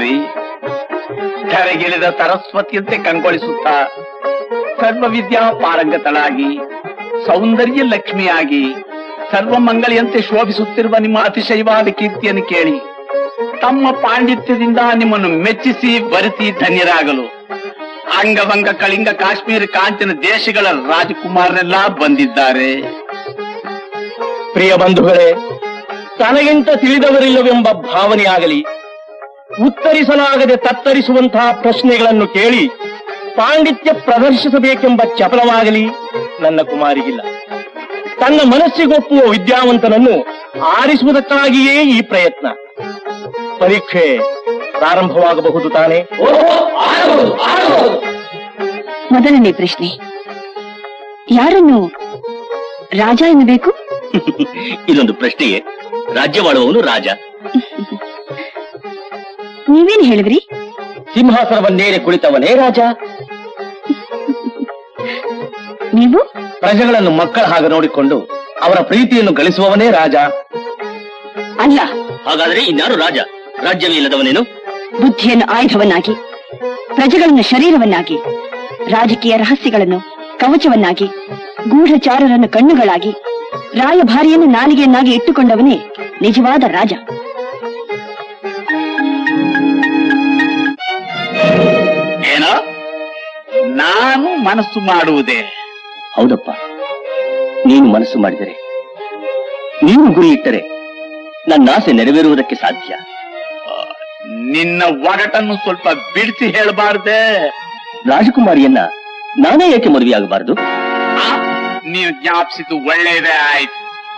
ಕುಮಾರಿ ಧರೆಗಿಳಿದ ಸರಸ್ವತಿಯಂತೆ ಕಂಗೊಳಿಸುತ್ತಾ ಸರ್ವವಿದ್ಯಾ ಪಾರಂಗತಳಾಗಿ ಸೌಂದರ್ಯ ಲಕ್ಷ್ಮಿಯಾಗಿ ಸರ್ವಮಂಗಳಿಯಂತೆ ಶೋಭಿಸುತ್ತಿರುವ ನಿಮ್ಮ ಅತಿಶಯವಾದ ಕೀರ್ತಿಯನ್ನು ಕೇಳಿ ತಮ್ಮ ಪಾಂಡಿತ್ಯದಿಂದ ನಿಮ್ಮನ್ನು ಮೆಚ್ಚಿಸಿ ಬರೆಸಿ ಧನ್ಯರಾಗಲು ಅಂಗಭಂಗ ಕಳಿಂಗ ಕಾಶ್ಮೀರ ಕಾಂಚನ ದೇಶಗಳ ರಾಜಕುಮಾರರೆಲ್ಲ ಬಂದಿದ್ದಾರೆ ಪ್ರಿಯ ಬಂಧುಗಳೇ ತನಗಿಂತ ತಿಳಿದವರಿಲ್ಲವೆಂಬ ಭಾವನೆಯಾಗಲಿ ಉತ್ತರಿಸಲಾಗದೆ ತತ್ತರಿಸುವಂತಹ ಪ್ರಶ್ನೆಗಳನ್ನು ಕೇಳಿ ಪಾಂಡಿತ್ಯ ಪ್ರದರ್ಶಿಸಬೇಕೆಂಬ ಚಪಲವಾಗಲಿ ನನ್ನ ಕುಮಾರಿಗಿಲ್ಲ ತನ್ನ ಮನಸ್ಸಿಗೊಪ್ಪುವ ವಿದ್ಯಾವಂತನನ್ನು ಆರಿಸುವುದಕ್ಕಾಗಿಯೇ ಈ ಪ್ರಯತ್ನ ಪರೀಕ್ಷೆ ಪ್ರಾರಂಭವಾಗಬಹುದು ತಾನೇ ಮೊದಲನೇ ಪ್ರಶ್ನೆ ಯಾರನ್ನು ರಾಜ ಎನ್ನಬೇಕು ಇದೊಂದು ಪ್ರಶ್ನೆಯೇ ರಾಜ್ಯವಾಳುವವನು ರಾಜ ನೀವೇನ್ ಹೇಳಿದ್ರಿ ಸಿಂಹಾಸನವನ್ನೇರಿ ಕುಳಿತವನೇ ರಾಜ ನೀವು ಪ್ರಜೆಗಳನ್ನು ಮಕ್ಕಳ ಹಾಗೆ ನೋಡಿಕೊಂಡು ಅವರ ಪ್ರೀತಿಯನ್ನು ಗಳಿಸುವವನೇ ರಾಜ ಅಲ್ಲ ಹಾಗಾದ್ರೆ ಇನ್ಯಾರು ರಾಜ ರಾಜ್ಯವೇ ಇಲ್ಲದವನೇನು ಬುದ್ಧಿಯನ್ನು ಆಯುಧವನ್ನಾಗಿ ಪ್ರಜೆಗಳನ್ನು ಶರೀರವನ್ನಾಗಿ ರಾಜಕೀಯ ರಹಸ್ಯಗಳನ್ನು ಕವಚವನ್ನಾಗಿ ಗೂಢಚಾರರನ್ನು ಕಣ್ಣುಗಳಾಗಿ ರಾಯಭಾರಿಯನ್ನು ನಾಲಿಗೆಯನ್ನಾಗಿ ಇಟ್ಟುಕೊಂಡವನೇ ನಿಜವಾದ ರಾಜ ಏನ ನಾನು ಮನಸ್ಸು ಮಾಡುವುದೇ ಹೌದಪ್ಪ ನೀನು ಮನಸ್ಸು ಮಾಡಿದರೆ ನೀನು ಗುರಿ ಇಟ್ಟರೆ ನನ್ನ ಆಸೆ ನೆರವೇರುವುದಕ್ಕೆ ಸಾಧ್ಯ ನಿನ್ನ ಒಗಟನ್ನು ಸ್ವಲ್ಪ ಬಿಡಿಸಿ ಹೇಳಬಾರ್ದೆ ರಾಜಕುಮಾರಿಯನ್ನ ನಾನೇ ಏಕೆ ಮದುವೆಯಾಗಬಾರದು ನೀನು ಜ್ಞಾಪಿಸಿದ್ದು ಒಳ್ಳೇದೇ ಆಯ್ತು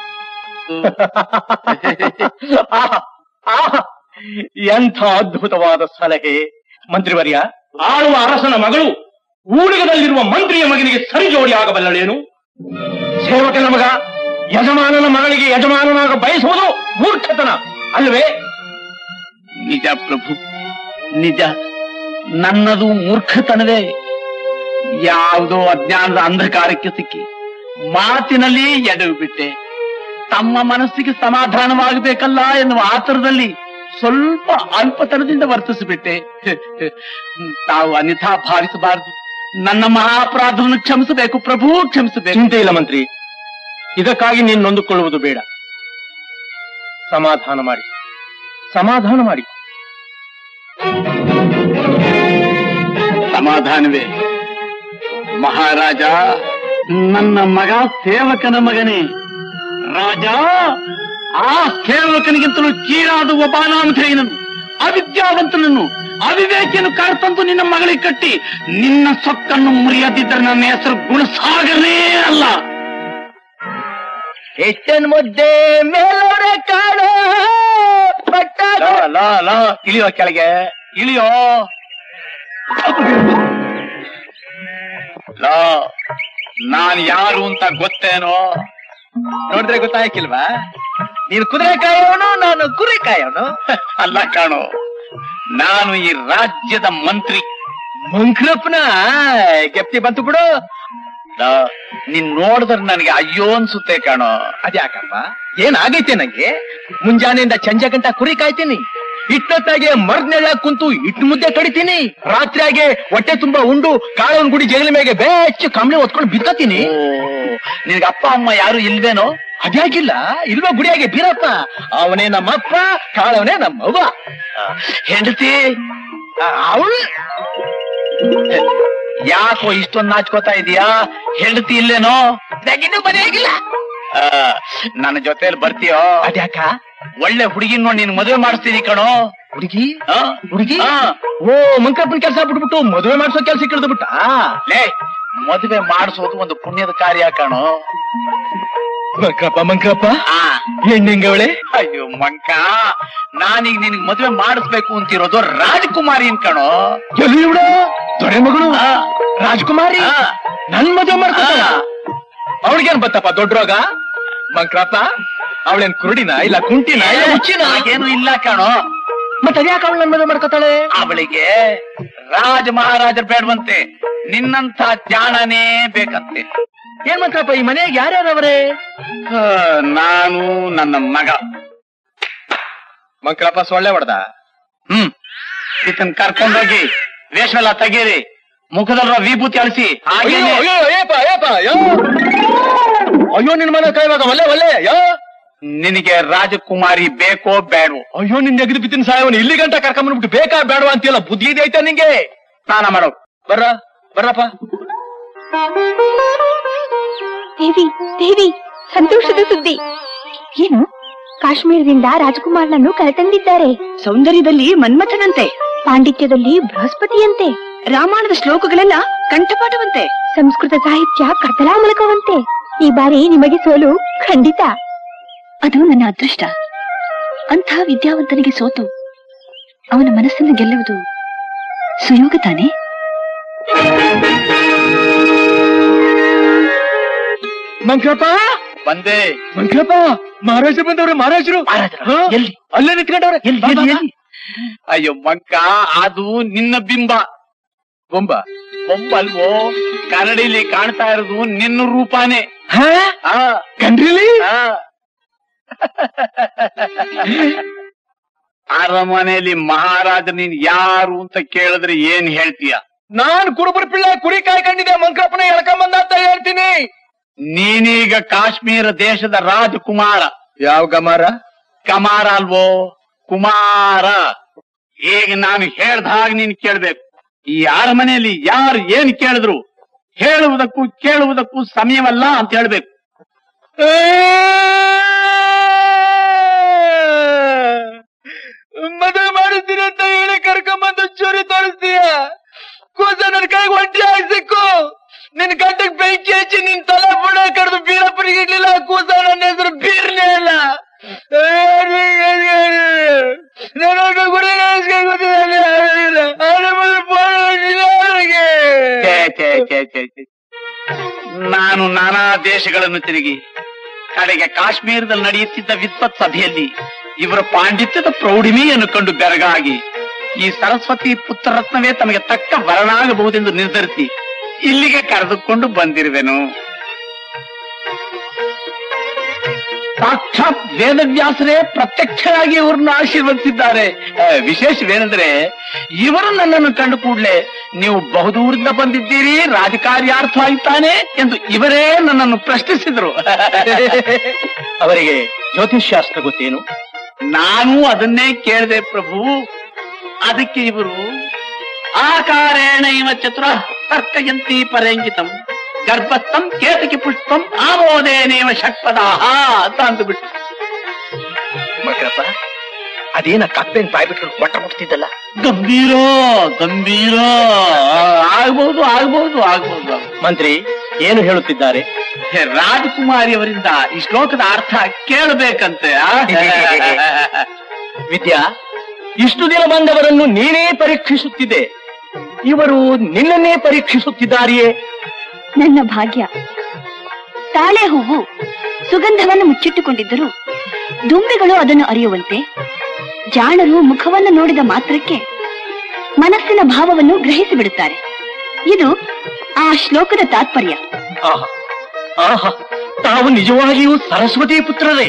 ಎಂಥ ಅದ್ಭುತವಾದ ಸಲಹೆ ಮಂತ್ರಿವರ್ಯ ಆಳುವ ಅರಸನ ಮಗಳು ಊಳಿಗದಲ್ಲಿರುವ ಮಂತ್ರಿಯ ಮಗನಿಗೆ ಸರಿ ಜೋಡಿ ಆಗಬಲ್ಲಳೇನು ಸೇವಕನ ಮಗ ಯಜಮಾನನ ಮಗಳಿಗೆ ಯಜಮಾನನಾಗ ಬಯಸುವುದು ಮೂರ್ಖತನ ಅಲ್ವೇ ನಿಜ ಪ್ರಭು ನಿಜ ನನ್ನದು ಮೂರ್ಖತನವೇ ಯಾವುದೋ ಅಜ್ಞಾನದ ಅಂಧಕಾರಕ್ಕೆ ಸಿಕ್ಕಿ ಮಾತಿನಲ್ಲಿ ಎಡವಿ ಬಿಟ್ಟೆ ತಮ್ಮ ಮನಸ್ಸಿಗೆ ಸಮಾಧಾನವಾಗಬೇಕಲ್ಲ ಎನ್ನುವ ಆತರದಲ್ಲಿ ಸ್ವಲ್ಪ ಅಲ್ಪತನದಿಂದ ವರ್ತಿಸಿಬಿಟ್ಟೆ ತಾವು ಅನ್ಯಥಾ ಭಾವಿಸಬಾರದು ನನ್ನ ಮಹಾಪರಾಧವನ್ನು ಕ್ಷಮಿಸಬೇಕು ಪ್ರಭು ಕ್ಷಮಿಸಬೇಕು ಚಿಂತೆ ಇಲ್ಲ ಮಂತ್ರಿ ಇದಕ್ಕಾಗಿ ನೀನು ನೊಂದುಕೊಳ್ಳುವುದು ಬೇಡ ಸಮಾಧಾನ ಮಾಡಿ ಸಮಾಧಾನ ಮಾಡಿ ಸಮಾಧಾನವೇ ಮಹಾರಾಜ ನನ್ನ ಮಗ ಸೇವಕನ ಮಗನೇ ರಾಜ ಆ ಸೇವಕನಿಗಿಂತಲೂ ಕೀಳಾದ ಒಬ್ಬಾನಾಮಧೇಯನನ್ನು ಅವಿದ್ಯಾವಂತನನ್ನು ಅವಿವೇಕಿಯನ್ನು ಕರೆತಂದು ನಿನ್ನ ಮಗಳಿಗೆ ಕಟ್ಟಿ ನಿನ್ನ ಸೊಕ್ಕನ್ನು ಮುರಿಯದಿದ್ದರೆ ನನ್ನ ಹೆಸರು ಗುಣಸಾಗರನೇ ಅಲ್ಲ ಹೆಚ್ಚನ್ ಮುದ್ದೆ ಮೇಲೋರೆ ಕಾಡು ಪಟ್ಟ ಇಳಿಯೋ ಕೆಳಗೆ ಇಳಿಯೋ ಲೋ ನಾನ್ ಯಾರು ಅಂತ ಗೊತ್ತೇನೋ ನೋಡಿದ್ರೆ ಗೊತ್ತಾಯ್ಕಿಲ್ವಾ ನೀನು ಕುದುರೆ ಕಾಯೋನು ನಾನು ಕುರಿ ಕಾಯೋನು ಅಲ್ಲ ಕಾಣೋ ನಾನು ಈ ರಾಜ್ಯದ ಮಂತ್ರಿ ಮಂಕ್ರಪ್ಪನ ಗೆಪ್ತಿ ಬಂತು ಬಿಡು ಲೋ, ನೀನ್ ನೋಡಿದ್ರೆ ನನಗೆ ಅಯ್ಯೋ ಅನ್ಸುತ್ತೆ ಕಾಣೋ ಅದ್ಯಾಕಪ್ಪ ಏನಾಗೈತೆ ನಂಗೆ ಮುಂಜಾನೆಯಿಂದ ಸಂಜೆ ಗಂಟ ಕುರಿ ಕಾಯ್ತೀನಿ ಇಟ್ಟೊತ್ತಾಗೆ ಮರ್ನೆಲ್ಲ ಕುಂತು ಇಟ್ಟು ಮುದ್ದೆ ಕಡಿತೀನಿ ರಾತ್ರಿಯಾಗೆ ಹೊಟ್ಟೆ ತುಂಬಾ ಉಂಡು ಕಾಳವನ್ ಗುಡಿ ಜಗಲಿ ಮೇಲೆ ಬೆಚ್ಚ ಕಂಬಳಿ ಹೊತ್ಕೊಂಡು ಬಿದ್ದತೀನಿ ನಿನಗೆ ಅಪ್ಪ ಅಮ್ಮ ಯಾರು ಇಲ್ವೇನೋ ಅದ್ಯಾಕಿಲ್ಲ ಇಲ್ವಾ ಗುಡಿಯಾಗೆ ಬೀರಪ್ಪ ಅವನೇ ನಮ್ಮಪ್ಪ ಕಾಳವನೇ ನಮ್ಮವ್ವ ಹೆಂಡತಿ ಅವಳು ಯಾಕೋ ಇಷ್ಟೊಂದು ನಾಚ್ಕೋತಾ ಇದೀಯಾ ಹೆಂಡತಿ ಇಲ್ಲೇನೋ ಇನ್ನೂ ಮನೆಯಾಗಿಲ್ಲ ಆ, ನನ್ನ ಜೊತೆಲಿ ಬರ್ತೀಯೋ ಅದ್ಯಾಕ ಒಳ್ಳೆ ಹುಡುಗಿ ನೋಡಿ ನೀನ್ ಮದುವೆ ಮಾಡಿಸ್ತೀನಿ ಕಣೋ ಹುಡುಗಿ ಆ? ಹುಡುಗಿ ಆ. ಓ ಮಂಕಪ್ಪನ ಕೆಲಸ ಬಿಟ್ಬಿಟ್ಟು ಮದುವೆ ಮಾಡ್ಸೋ ಕೆಲಸ ಹಿಡಿದು ಬಿಟ್ಟ ಲೇ ಮದುವೆ ಮಾಡಿಸೋದು ಒಂದು ಪುಣ್ಯದ ಕಾರ್ಯ ಕಣೋ ಮಂಕಪ್ಪ ಮಂಕಪ್ಪ ಆ ಹೆಣ್ಣೆಂಗವಳೆ ಅಯ್ಯೋ ಮಂಕ ನಾನೀಗ ನಿನಗ್ ಮದುವೆ ಮಾಡಿಸ್ಬೇಕು ಅಂತಿರೋದು ರಾಜಕುಮಾರಿನ್ ಕಣೋ ಎಲ್ಲಿ ಇವಳು ದೊರೆ ಮಗಳು ಆ, ರಾಜ್ಕುಮಾರಿ ಆ. ನನ್ ಮದುವೆ ಮಾಡ್ಕೊತಾಳ ಆ. ಅವಳಿಗೇನ್ ಬತ್ತಪ್ಪ ದೊಡ್ಡ ರೋಗ ಮಂಕ್ರಪ್ಪ ಅವಳೇನ್ ಕುರುಡಿನ ಇಲ್ಲ ಕುಂಟಿನ ಇಲ್ಲ ಹುಚ್ಚಿನ ಹಾಗೇನು ಇಲ್ಲ ಕಣೋ ಮತ್ತೆ ಅದ್ಯಾಕೆ ಅವಳು ನನ್ ಮದುವೆ ಮಾಡ್ಕೊತಾಳೆ ಅವಳಿಗೆ ರಾಜ ಮಹಾರಾಜರು ಬೇಡವಂತೆ ನಿನ್ನಂತ ಜಾಣನೇ ಬೇಕಂತೆ ಏನ್ ಮಂಕ್ರಪ್ಪ ಈ ಮನೆಯಾಗ ಯಾರ್ಯಾರವ್ರೆ ಆ, ನಾನು ನನ್ನ ಮಗ ಮಂಕ್ರಪ್ಪ ಸೊಳ್ಳೆ ಹೊಡೆದ ಹ್ಮ್ ಇದನ್ ಕರ್ಕೊಂಡೋಗಿ ವೇಷವೆಲ್ಲ ತೆಗೀರಿ ಮುಖದಲ್ಲಿರೋ ವಿಭೂತಿ ಅಳಿಸಿ ಅಯ್ಯೋ ಹಾಗೇನೆ ಅಯ್ಯೋ ಏಪ ಏಪ ಯೋ ಅಯ್ಯೋ ನಿನ್ ಮನೆ ಕೈವಾಗ ಒಲ್ಲೆ ಒಲ್ಲೆ ಯೋ ನಿನಗೆ ರಾಜಕುಮಾರಿ ಬೇಕೋ ಬೇಡವೋ ಅಯ್ಯೋ ನಿನ್ ನೆಗದು ಬಿತ್ತಿನ ಸಾಯವನು ಇಲ್ಲಿ ಗಂಟ ಕರ್ಕೊಂಡ್ಬಿಟ್ಟು ಬೇಕಾ ಬೇಡವಾ ಅಂತೀಯಲ್ಲ ಬುದ್ಧಿ ಇದೆ ಐತಾ ನಿಂಗೆ ಸ್ನಾನ ಮಾಡೋ ಬರ್ರ ಬರ್ರಪ್ಪ ದೇವಿ ದೇವಿ ಸಂತೋಷದ ಸುದ್ದಿ ಏನು ಕಾಶ್ಮೀರದಿಂದ ರಾಜಕುಮಾರನನ್ನು ಕರೆತಂದಿದ್ದಾರೆ ಸೌಂದರ್ಯದಲ್ಲಿ ಮನ್ಮಥನಂತೆ ಪಾಂಡಿತ್ಯದಲ್ಲಿ ಬೃಹಸ್ಪತಿಯಂತೆ ರಾಮಾಯಣದ ಶ್ಲೋಕಗಳೆಲ್ಲ ಕಂಠಪಾಠವಂತೆ ಸಂಸ್ಕೃತ ಸಾಹಿತ್ಯ ಕಥಲಾಮೂಲಕವಂತೆ ಈ ಬಾರಿ ನಿಮಗೆ ಸೋಲು ಖಂಡಿತ ಅದು ನನ್ನ ಅದೃಷ್ಟ ಅಂಥ ವಿದ್ಯಾವಂತನಿಗೆ ಸೋತು ಅವನ ಮನಸ್ಸನ್ನು ಗೆಲ್ಲುವುದು ಸುಯೋಗ ತಾನೆ ಮಂಕ್ರಪ್ಪ ಬಂದೆ ಮಂಕ್ರಪ್ಪ ಮಹಾರಾಜರು ಬಂದವ್ರೆ ಮಹಾರಾಜರು ಹಾ? ಎಲ್ಲಿ? ಅಲ್ಲೇ ನಿಂತ್ಕೊಂಡವ್ರೆ ಎಲ್ಲಿ, ಬಾ, ಬಾ, ಎಲ್ಲಿ, ಬಾ. ಎಲ್ಲಿ? ಅಯ್ಯೋ ಮಂಕ ಅದು ನಿನ್ನ ಬಿಂಬ ಬೊಂಬ ಬೊಂಬಲ್ವೋ ಕನ್ನಡಿಲಿ ಕಾಣ್ತಾ ಇರೋದು ನಿನ್ನ ರೂಪಾನೇ ಹಾ ಆ, ಕಣ್ರಿಲಿ ಆ. ಅರಮನೆಯಲ್ಲಿ ಮಹಾರಾಜ ನೀನ್ ಯಾರು ಅಂತ ಕೇಳಿದ್ರೆ ಏನ್ ಹೇಳ್ತೀಯ ನಾನ್ ಕುರುಬರ ಪಿಳ್ಳ ಕುರಿ ಕಾಯ್ಕೊಂಡಿದ್ದೆ ಮಂಕ್ರಪ್ಪನ ಎಳ್ಕೊಂಬಂದ ಅಂತ ಹೇಳ್ತೀನಿ ನೀನೀಗ ಕಾಶ್ಮೀರ ದೇಶದ ರಾಜಕುಮಾರ ಯಾವ ಗಮಾರ ಕಮಾರ ಅಲ್ವೋ ಕುಮಾರ ಈಗ ನಾನು ಹೇಳ್ದ ಹಾಗೆ ನೀನ್ ಕೇಳ್ಬೇಕು ಈ ಅರಮನೆಯಲ್ಲಿ ಯಾರು ಏನ್ ಕೇಳಿದ್ರು ಹೇಳುವುದಕ್ಕೂ ಕೇಳುವುದಕ್ಕೂ ಸಮಯವಲ್ಲ ಅಂತ ಹೇಳ್ಬೇಕು ಮದುವೆ ಮಾಡಿಸ್ತೀನಿ ಅಂತ ಹೇಳಿ ಕರ್ಕೊಂಬಂದು ಚೂರಿ ತೋರಿಸ್ತೀಯ ಕೂಸ ನನ್ ಕೈಗೆ ಒಂಟಿ ಸಿಕ್ಕು ನಿನ್ ಗಂಟಕ್ ಬೆಂಕಿ ಹಚ್ಚಿ ನಿನ್ ತಲೆ ಬುಡ ಕಡ್ದು ಬೀರಪ್ಪನಿಗೆ ಇಡ್ಲಿಲ್ಲ ಕೂಸ ನನ್ನ ಹೆಸರು ಬೀರ್ನೇ ಇಲ್ಲ ನಾನು ಗುಡಿ ಛೇ, ಛೇ, ಛೇ, ಛೇ, ಛೇ. ನಾನು ನಾನಾ ದೇಶಗಳನ್ನು ತಿರುಗಿ ಕಡೆಗೆ ಕಾಶ್ಮೀರದಲ್ಲಿ ನಡೆಯುತ್ತಿದ್ದ ವಿದ್ವತ್ ಸಭೆಯಲ್ಲಿ ಇವರ ಪಾಂಡಿತ್ಯದ ಪ್ರೌಢಿಮೆಯನ್ನು ಕಂಡು ಬೆರಗಾಗಿ ಈ ಸರಸ್ವತಿ ಪುತ್ರರತ್ನವೇ ತಮಗೆ ತಕ್ಕ ವರನಾಗಬಹುದೆಂದು ನಿರ್ಧರಿಸಿ ಇಲ್ಲಿಗೆ ಕರೆದುಕೊಂಡು ಬಂದಿರುವೆನು ಸಾಕ್ಷಾತ್ ವೇದವ್ಯಾಸರೇ ಪ್ರತ್ಯಕ್ಷವಾಗಿ ಇವ್ರನ್ನ ಆಶೀರ್ವದಿಸಿದ್ದಾರೆ ಆ, ವಿಶೇಷವೇನೆಂದ್ರೆ ಇವರು ನನ್ನನ್ನು ಕಂಡು ಕೂಡಲೇ ನೀವು ಬಹುದೂರಿಂದ ಬಂದಿದ್ದೀರಿ ರಾಜಕಾರ್ಯಾರ್ಥವಾಗಿ ತಾನೆ ಎಂದು ಇವರೇ ನನ್ನನ್ನು ಪ್ರಶ್ನಿಸಿದ್ರು ಅವರಿಗೆ ಜ್ಯೋತಿಷ್ಶಾಸ್ತ್ರ ಗೊತ್ತೇನು ನಾನು ಅದನ್ನೇ ಕೇಳಿದೆ ಪ್ರಭು ಅದಕ್ಕೆ ಇವರು ಆಕಾರೇಣ ಇವ ಚತುರ ತರ್ಕಯಂತಿ ಪರಂಗಿತಂ ಗರ್ಭಸ್ಥಂ ಕೇತಕಿ ಪುಷ್ಪಂ ಆಮೋದೇನೇವ ಷಟ್ಪದಾಹ ಅಂತ ಅಂದ್ಬಿಟ್ಟು ಮಂಕ್ರಪ್ಪ ಅದೇನ ಕಪ್ಪೆನ್ ಬಾಯ್ ಬಿಟ್ಕೊಂಡು ಒಟ್ಟ ಮುಟ್ತಿದ್ದಲ್ಲ ಗಂಭೀರ ಗಂಭೀರ ಆಗ್ಬಹುದು ಆಗ್ಬಹುದು ಆಗ್ಬಹುದು ಮಂತ್ರಿ ಏನು ಹೇಳುತ್ತಿದ್ದಾರೆ ಹೇ, ರಾಜಕುಮಾರಿ ಅವರಿಂದ ಈ ಶ್ಲೋಕದ ಅರ್ಥ ಕೇಳಬೇಕಂತೆ ಆ? ವಿದ್ಯಾ ಇಷ್ಟು ದಿನ ಬಂದವರನ್ನು ನೀನೇ ಪರೀಕ್ಷಿಸುತ್ತಿದೆ ಇವರು ನಿನ್ನನ್ನೇ ಪರೀಕ್ಷಿಸುತ್ತಿದ್ದಾರೆಯೇ ನನ್ನ ಭಾಗ್ಯ ತಾಳೆ ಹೂವು ಸುಗಂಧವನ್ನು ಮುಚ್ಚಿಟ್ಟುಕೊಂಡಿದ್ದರೂ ದುಂಬಿಗಳು ಅದನ್ನು ಅರಿಯುವಂತೆ ಜಾಣರು ಮುಖವನ್ನು ನೋಡಿದ ಮಾತ್ರಕ್ಕೆ ಮನಸ್ಸಿನ ಭಾವವನ್ನು ಗ್ರಹಿಸಿ ಬಿಡುತ್ತಾರೆ ಇದು ಆ ಶ್ಲೋಕದ ತಾತ್ಪರ್ಯ ಆಹಾ ಆಹಾ ತಾವು ನಿಜವಾಗಿಯೂ ಸರಸ್ವತಿ ಪುತ್ರರೇ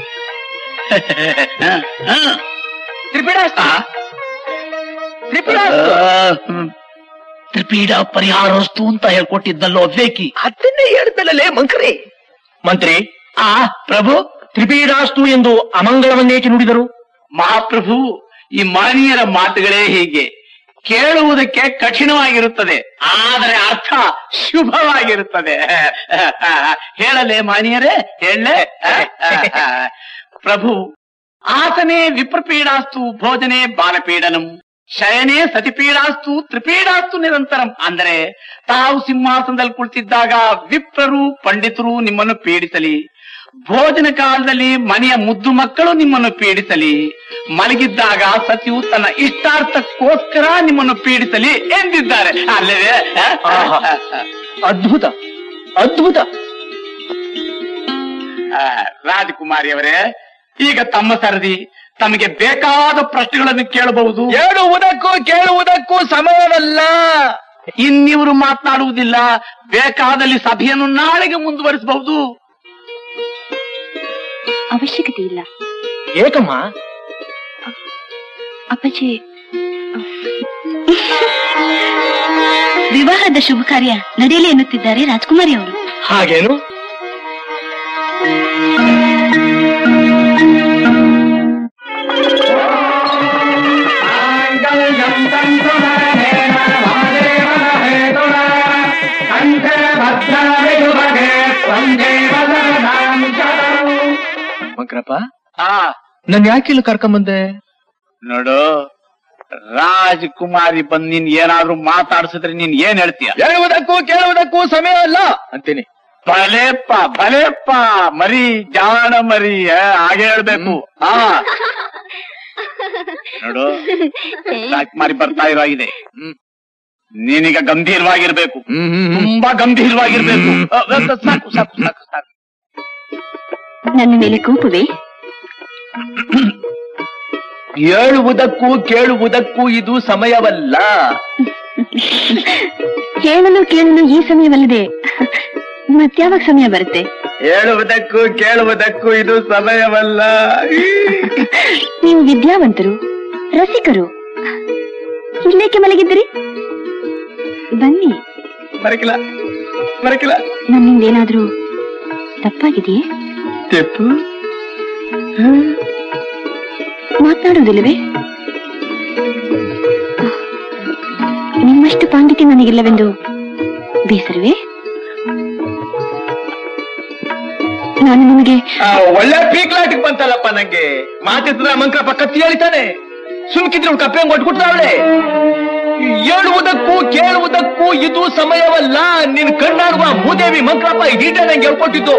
ಹ, ಹ. ತ್ರಿಪಿಡಾಸ್ತ ಆ? ತ್ರಿಪಿಡಾಸ್ತ ಆ, ತ್ರಿಪೀಡ ಪರಿಹಾರಸ್ತು ಅಂತ ಹೇಳ್ಕೊಟ್ಟಿದ್ದಲ್ಲೋ ವೇಕಿ ಅದನ್ನೇ ಹೇಳ್ತಲೇ ಮಂಕ್ರಿ ಮಂತ್ರಿ ಆ ಪ್ರಭು ತ್ರಿಪೀಡಾಸ್ತು ಎಂದು ಅಮಂಗಳವನ್ನೇಕೆ ನುಡಿದರು ಮಹಾಪ್ರಭು ಈ ಮಾನೀಯರ ಮಾತುಗಳೇ ಹೀಗೆ ಕೇಳುವುದಕ್ಕೆ ಕಠಿಣವಾಗಿರುತ್ತದೆ ಆದರೆ ಅರ್ಥ ಶುಭವಾಗಿರುತ್ತದೆ ಹೇಳಲೇ ಮಾನೀಯರೇ ಹೇಳಲೇ ಪ್ರಭು ಆಸನೆ ವಿಪ್ರಪೀಡಾಸ್ತು ಭೋಜನೆ ಬಾಲಪೀಡನಂ ಶಯನೇ ಸತಿಪೀಡಾಸ್ತು ತ್ರಿಪೀಡಾಸ್ತು ನಿರಂತರಂ ಅಂದರೆ ತಾವು ಸಿಂಹಾಸನದಲ್ಲಿ ಕುಳಿತಿದ್ದಾಗ ವಿಪ್ರರು ಪಂಡಿತರು ನಿಮ್ಮನ್ನು ಪೀಡಿಸಲಿ ಭೋಜನ ಕಾಲದಲ್ಲಿ ಮನೆಯ ಮುದ್ದು ಮಕ್ಕಳು ನಿಮ್ಮನ್ನು ಪೀಡಿಸಲಿ ಮಲಗಿದ್ದಾಗ ಸತಿಯು ತನ್ನ ಇಷ್ಟಾರ್ಥಕ್ಕೋಸ್ಕರ ನಿಮ್ಮನ್ನು ಪೀಡಿಸಲಿ ಎಂದಿದ್ದಾರೆ ಅಲ್ಲವೇ ಆಹಾ. ಅದ್ಭುತ ಅದ್ಭುತ ಆ, ರಾಜಕುಮಾರಿಯವರೇ ಈಗ ತಮ್ಮ ಸರದಿ ತಮಗೆ ಬೇಕಾದ ಪ್ರಶ್ನೆಗಳನ್ನು ಕೇಳಬಹುದು ಹೇಳುವುದಕ್ಕೂ ಕೇಳುವುದಕ್ಕೂ ಸಮಯವಲ್ಲ ಇನ್ನಿವರು ಮಾತನಾಡುವುದಿಲ್ಲ ಬೇಕಾದಲ್ಲಿ ಸಭೆಯನ್ನು ನಾಳೆಗೆ ಮುಂದುವರಿಸಬಹುದು ಅವಶ್ಯಕತೆ ಇಲ್ಲ ಏಕಮ್ಮ ಅಪ್ಪಾಜಿ ವಿವಾಹದ ಶುಭ ಕಾರ್ಯ ನಡೆಯಲಿ ಎನ್ನುತ್ತಿದ್ದಾರೆ ರಾಜ್ಕುಮಾರಿ ಅವರು ಹಾಗೇನು ಮಂಕ್ರಪ್ಪ ಆ ನನ್ ಯಾಕೆ ಇಲ್ಲಿ ಕರ್ಕೊಂಬಂದೆ ನೋಡು ರಾಜಕುಮಾರಿ ಬಂದ್ ನೀನ್ ಏನಾದ್ರೂ ಮಾತಾಡ್ಸಿದ್ರೆ ನೀನ್ ಏನ್ ಹೇಳ್ತೀಯ ಹೇಳುವುದಕ್ಕೂ ಕೇಳುವುದಕ್ಕೂ ಸಮಯ ಅಲ್ಲ ಅಂತೀನಿ ಭಲೇಪ್ಪ ಭಲೇಪ್ಪ ಮರಿ ಜಾಣ ಮರಿ ಆ, ಹಾಗೆ ಹೇಳ್ಬೇಕು ಆ ನೋಡು ರಾಜಕುಮಾರಿ ಬರ್ತಾ ಇರೋ ಇದೆ ಹ್ಮ್ ನೀನೀಗ ಗಂಭೀರವಾಗಿರ್ಬೇಕು ಹ್ಮ್ ಹ್ಮ್ ಹ್ಮ್. ತುಂಬಾ ಗಂಭೀರವಾಗಿರ್ಬೇಕು ಅ, ಅ, ಅ, ಸಾಕು ಸಾಕು ಸಾಕು ಸಾಕು ನನ್ನ ಮೇಲೆ ಕೋಪವೇ ಹೇಳುವುದಕ್ಕೂ ಕೇಳುವುದಕ್ಕೂ ಇದು ಸಮಯವಲ್ಲ ಹೇಳಲು ಕೇಳಲು ಈ ಸಮಯವಲ್ಲದೆ ಮತ್ಯಾವಾಗ ಸಮಯ ಬರುತ್ತೆ ಹೇಳುವುದಕ್ಕೂ ಕೇಳುವುದಕ್ಕೂ ಇದು ಸಮಯವಲ್ಲ ನೀವು ವಿದ್ಯಾವಂತರು ರಸಿಕರು ಇಲ್ಲೇಕೆ ಮಲಗಿದ್ದೀರಿ ಬನ್ನಿ ಬರಕಿಲ್ಲ ಬರಕಿಲ್ಲ ನನ್ನಿಂದ ಏನಾದ್ರೂ ತಪ್ಪಾಗಿದೆಯೇ ತೆಪ್ಪು ಮಾತನಾಡುವುದಿಲ್ಲವೇ ನಿಮ್ಮಷ್ಟು ಪಾಂಡಿತ್ಯ ನನಗಿಲ್ಲವೆಂದು ಬೇಸರವೇ ನಾನು ನಿಮಗೆ ಆ, ಒಳ್ಳೆ ಪೀಕ್ಲಾಟಿಗೆ ಬಂತಲ್ಲಪ್ಪ ನಂಗೆ ಮಾತಿದ್ರ ಮಂಕ್ರಪ್ಪ ಕತ್ತಿ ಹೇಳಿತಾನೆ ಸುಮ್ಕಿದ್ರೆ ಕಪ್ಪೆ ಕೊಟ್ಬಿಟ್ರ ಅವಳೆ ಹೇಳುವುದಕ್ಕೂ ಕೇಳುವುದಕ್ಕೂ ಇದು ಸಮಯವಲ್ಲ ನಿನ್ ಕಣ್ಣಾಡುವ ಭೂದೇವಿ ಮಂಕ್ರಪ್ಪ ಇದೀಟ ನಂಗೆ ಹೇಳ್ಕೊಟ್ಟಿದ್ದು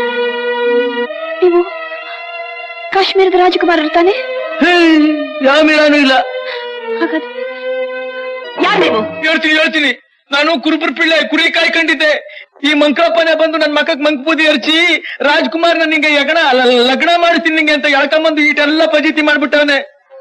ನೀವು ಕಾಶ್ಮೀರದ ರಾಜಕುಮಾರರು ತಾನೆ ಹೇ, ಯಾವ ಮಿಲಾನು ಇಲ್ಲ ಹಾಗಾದ್ರೆ ಯಾರು ನೀವು ಹೇಳ್ತೀನಿ ಹೇಳ್ತೀನಿ ನಾನು ಕುರುಬುರ್ ಪಿಳ್ಳೆ ಕುರಿ ಕಾಯ್ಕೊಂಡಿದ್ದೆ ಈ ಮಂಕ್ರಪ್ಪನೇ ಬಂದು ನನ್ ಮಕ್ಕಕ್ ಮಂಕ್ ಬೂದಿ ಹರ್ಚಿ ರಾಜ್ಕುಮಾರ್ ನಿಂಗೆ ಯಗಣ ಲ- ಲಗ್ನ ಮಾಡ್ತೀನಿ ನಿಂಗೆ ಅಂತ ಎಳ್ಕೊಂಬಂದು ಈಟೆಲ್ಲ ಪಜಿತಿ ಮಾಡ್ಬಿಟ್ಟವನೆ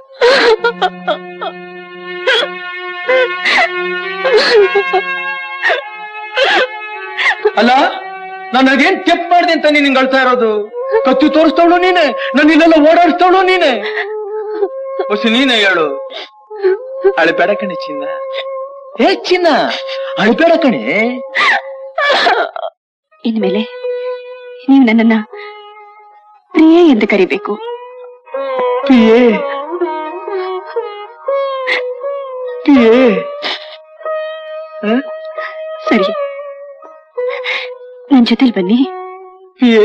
ಅಲ್ಲ ನಾನು ಅದೇನ್ ತೆಪ್ ಮಾಡ್ದೆ ಅಂತ ನೀನ್ ಹಿಂಗ್ ಅಳ್ತಾ ಇರೋದು ಕತ್ತಿ ತೋರಿಸ್ತವಳು ನೀನೆ ನಾನು ಇಲ್ಲೆಲ್ಲ ಓಡಾಡಿಸ್ತವಳು ನೀನೆ ಹೊಸ ನೀನೆ ಹೇಳು ಅಳಬೇಡ ಕಣೆ ಚಿನ್ನ ಏ ಚಿನ್ನ ಅಳಬೇಡ ಕಣೆ ಇನ್ಮೇಲೆ ನೀವು ನನ್ನನ್ನ ಪ್ರಿಯೆ ಎಂದು ಕರಿಬೇಕು ಪಿಯೇ ಪಿಯೇ ಹ? ಸರಿ ನನ್ ಜೊತೆಲಿ ಬನ್ನಿ ಪಿಯೇ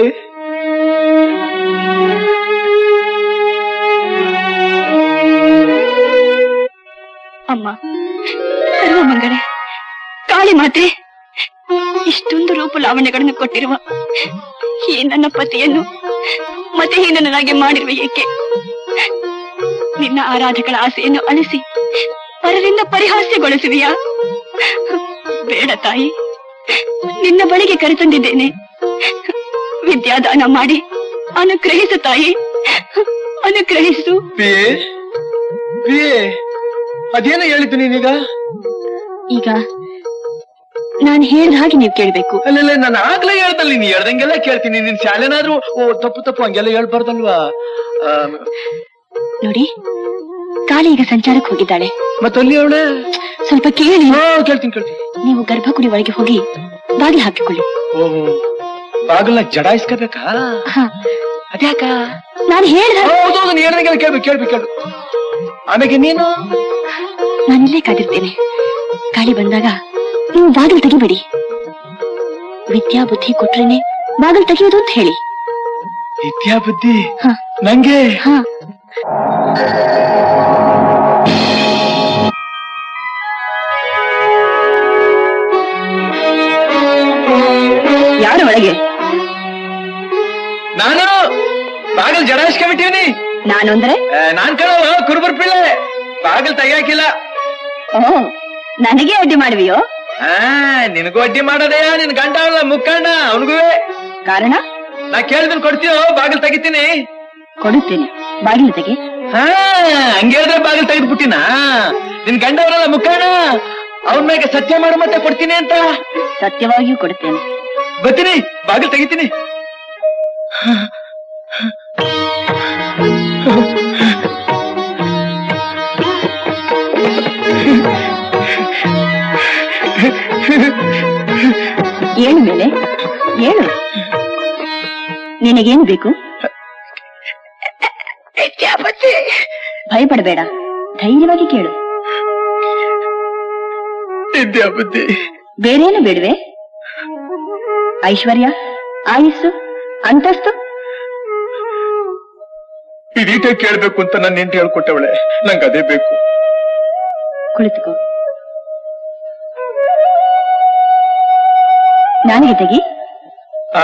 ಅಮ್ಮ ಸರ್ವಮಂಗಳೆ ಕಾಳಿ ಮಾತೆ ಇಷ್ಟೊಂದು ರೂಪು ಲಾವಣ್ಯಗಳನ್ನು ಕೊಟ್ಟಿರುವ ಈ ನನ್ನ ಪತಿಯನ್ನು ಮತಹೀನನಾಗಿ ಮಾಡಿರುವ ಏಕೆ ನಿನ್ನ ಆರಾಧಕಳ ಆಸೆಯನ್ನು ಅಲಿಸಿ ಪರರಿಂದ ಪರಿಹಾಸ್ಯಗೊಳಿಸುವಿಯಾ ಬೇಡ ತಾಯಿ ನಿನ್ನ ಬಳಿಗೆ ಕರೆತಂದಿದ್ದೇನೆ ವಿದ್ಯಾದಾನ ಮಾಡಿ ಅನುಗ್ರಹಿಸು ತಾಯಿ ಅನುಗ್ರಹಿಸು ಪಿಯೇ ಪಿಯೇ ಅದೇನೋ ಹೇಳಿದ್ದು ನೀನೀಗ ಈಗ ನಾನು ಹೇಳಿದ ಹಾಗೆ ನೀವು ಕೇಳ್ಬೇಕು ಅಲ್ಲಲ್ಲ ನಾನು ಆಗ್ಲೇ ಹೇಳ್ದಲ್ಲ ನೀನ್ ಹೇಳ್ದಂಗೆಲ್ಲ ಕೇಳ್ತೀನಿ ನಿನ್ ಶಾಲೆನಾದ್ರೂ ಓ ತಪ್ಪು ತಪ್ಪು ಹಂಗೆಲ್ಲ ಹೇಳ್ಬಾರ್ದಲ್ವಾ ಆ, ನೋಡಿ ಕಾಳಿ ಈಗ ಸಂಚಾರಕ್ಕೆ ಹೋಗಿದ್ದಾಳೆ ಮತ್ತಲ್ಲಿ ಅವಳೆ ಸ್ವಲ್ಪ ಕೇಳಿ ಹಾ ಕೇಳ್ತೀನಿ ಕೇಳ್ತೀನಿ ನೀವು ಗರ್ಭಗುಡಿ ಒಳಗೆ ಹೋಗಿ ಬಾಗಿಲು ಹಾಕಿಕೊಳ್ಳಿ ಓಹೋ ಬಾಗಲ್ನ ಜಡಾಯಿಸ್ಕೋಬೇಕಾ ಹ, ಅದ್ಯಾಕ ನಾನು ಹೇಳಿದ ಹೌದೌದು ನೀನ್ ಹೇಳ್ದಂಗೆಲ್ಲ ಕೇಳ್ಬೇಕು ಕೇಳ್ಬೇಕು ಕೇಳು ಆಮೇಲೆ ನೀನು ನಾನಿಲ್ಲೇ ಕಾದಿರ್ತೇನೆ ಕಾಳಿ ಬಂದಾಗ ನೀವು ಬಾಗಿಲು ತೆಗಿಬೇಡಿ ವಿದ್ಯಾ ಬುದ್ಧಿ ಕೊಟ್ರೇನೆ ಬಾಗಿಲು ತೆಗೆಯೋದು ಅಂತ ಹೇಳಿ ವಿದ್ಯಾ ಬುದ್ಧಿ ಹ, ನಂಗೆ ಹ. ಯಾರು ಒಳಗೆ ನಾನು ಬಾಗಿಲ್ ಜಡಾಯಿಸ್ಕೊಂಡ್ಬಿಟ್ಟಿವ್ನಿ ನಾನು ಅಂದ್ರೆ ನಾನ್ ಕಣವ ಕುರುಬರ್ ಪಿಳ್ಳೆ ಬಾಗಿಲ್ ತೆಗಿಯಾಕಿಲ್ಲ ಓ ನನಗೆ ಅಡ್ಡಿ ಮಾಡುವಿಯೋ ಆ ನಿನಗೂ ಅಡ್ಡಿ ಮಾಡೋದಯ್ಯ ನಿನ್ ಗಂಡ ಅವಳ ಮುಕ್ಕಣ್ಣ ಅವನಿಗೂ ಕಾರಣ ನಾ ಕೇಳಿದ್ರೆ ಕೊಡ್ತೀಯೋ ಬಾಗಿಲ್ ತೆಗಿತೀನಿ ಕೊಡುತ್ತೇನೆ ಬಾಗಿಲು ತೆಗೆ ಹಾ ಹಂಗೇಳಿದ್ರೆ ಬಾಗಿಲ್ ತೆಗೆದ್ಬಿಟ್ಟಿನಾ ನಿನ್ ಗಂಡ ಅವರಲ್ಲ ಮುಕ್ಕಣ್ಣ ಅವನ ಮ್ಯಾಗೆ ಸತ್ಯ ಮಾಡು ಮತ್ತೆ ಕೊಡ್ತೀನಿ ಅಂತ ಸತ್ಯವಾಗಿಯೂ ಕೊಡುತ್ತೇನೆ ಬರ್ತೀನಿ ಬಾಗಿಲ್ ತೆಗಿತೀನಿ ಏನು ಮೇಲೆ ಏನು ನಿನಗೇನು ಬೇಕು ಭಯಪಡಬೇಡ ಧೈರ್ಯವಾಗಿ ಕೇಳು ವಿದ್ಯಾಪತಿ ಬೇರೇನು ಬೇಡವೆ ಐಶ್ವರ್ಯ ಆಯುಸ್ಸು ಅಂತಸ್ತು ಇದೀಟ ಕೇಳ್ಬೇಕು ಅಂತ ನನ್ನ ಹೆಂಡತಿ ಹೇಳ್ಕೊಟ್ಟವಳೆ ನಂಗೆ ಅದೇ ಬೇಕು ಕುಳಿತುಕೋ ನಾನಿಗೆ ತೆಗಿ ಆ,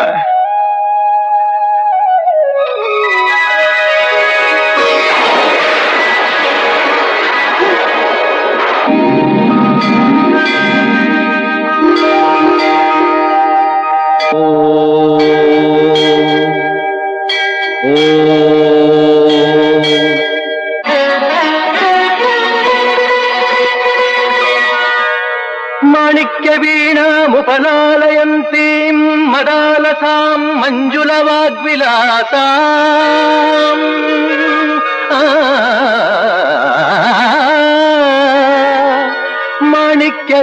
ಮಾಣಿಕ್ಯ ವೀಣಾಮುಪಲಾಲಯಂತೀಂ ಮದಾಲಸಾಂ ಮಂಜುಳ ವಾಗ್ವಿಲಾಸಾಂ ಆ, ಮಾಣಿಕ್ಯ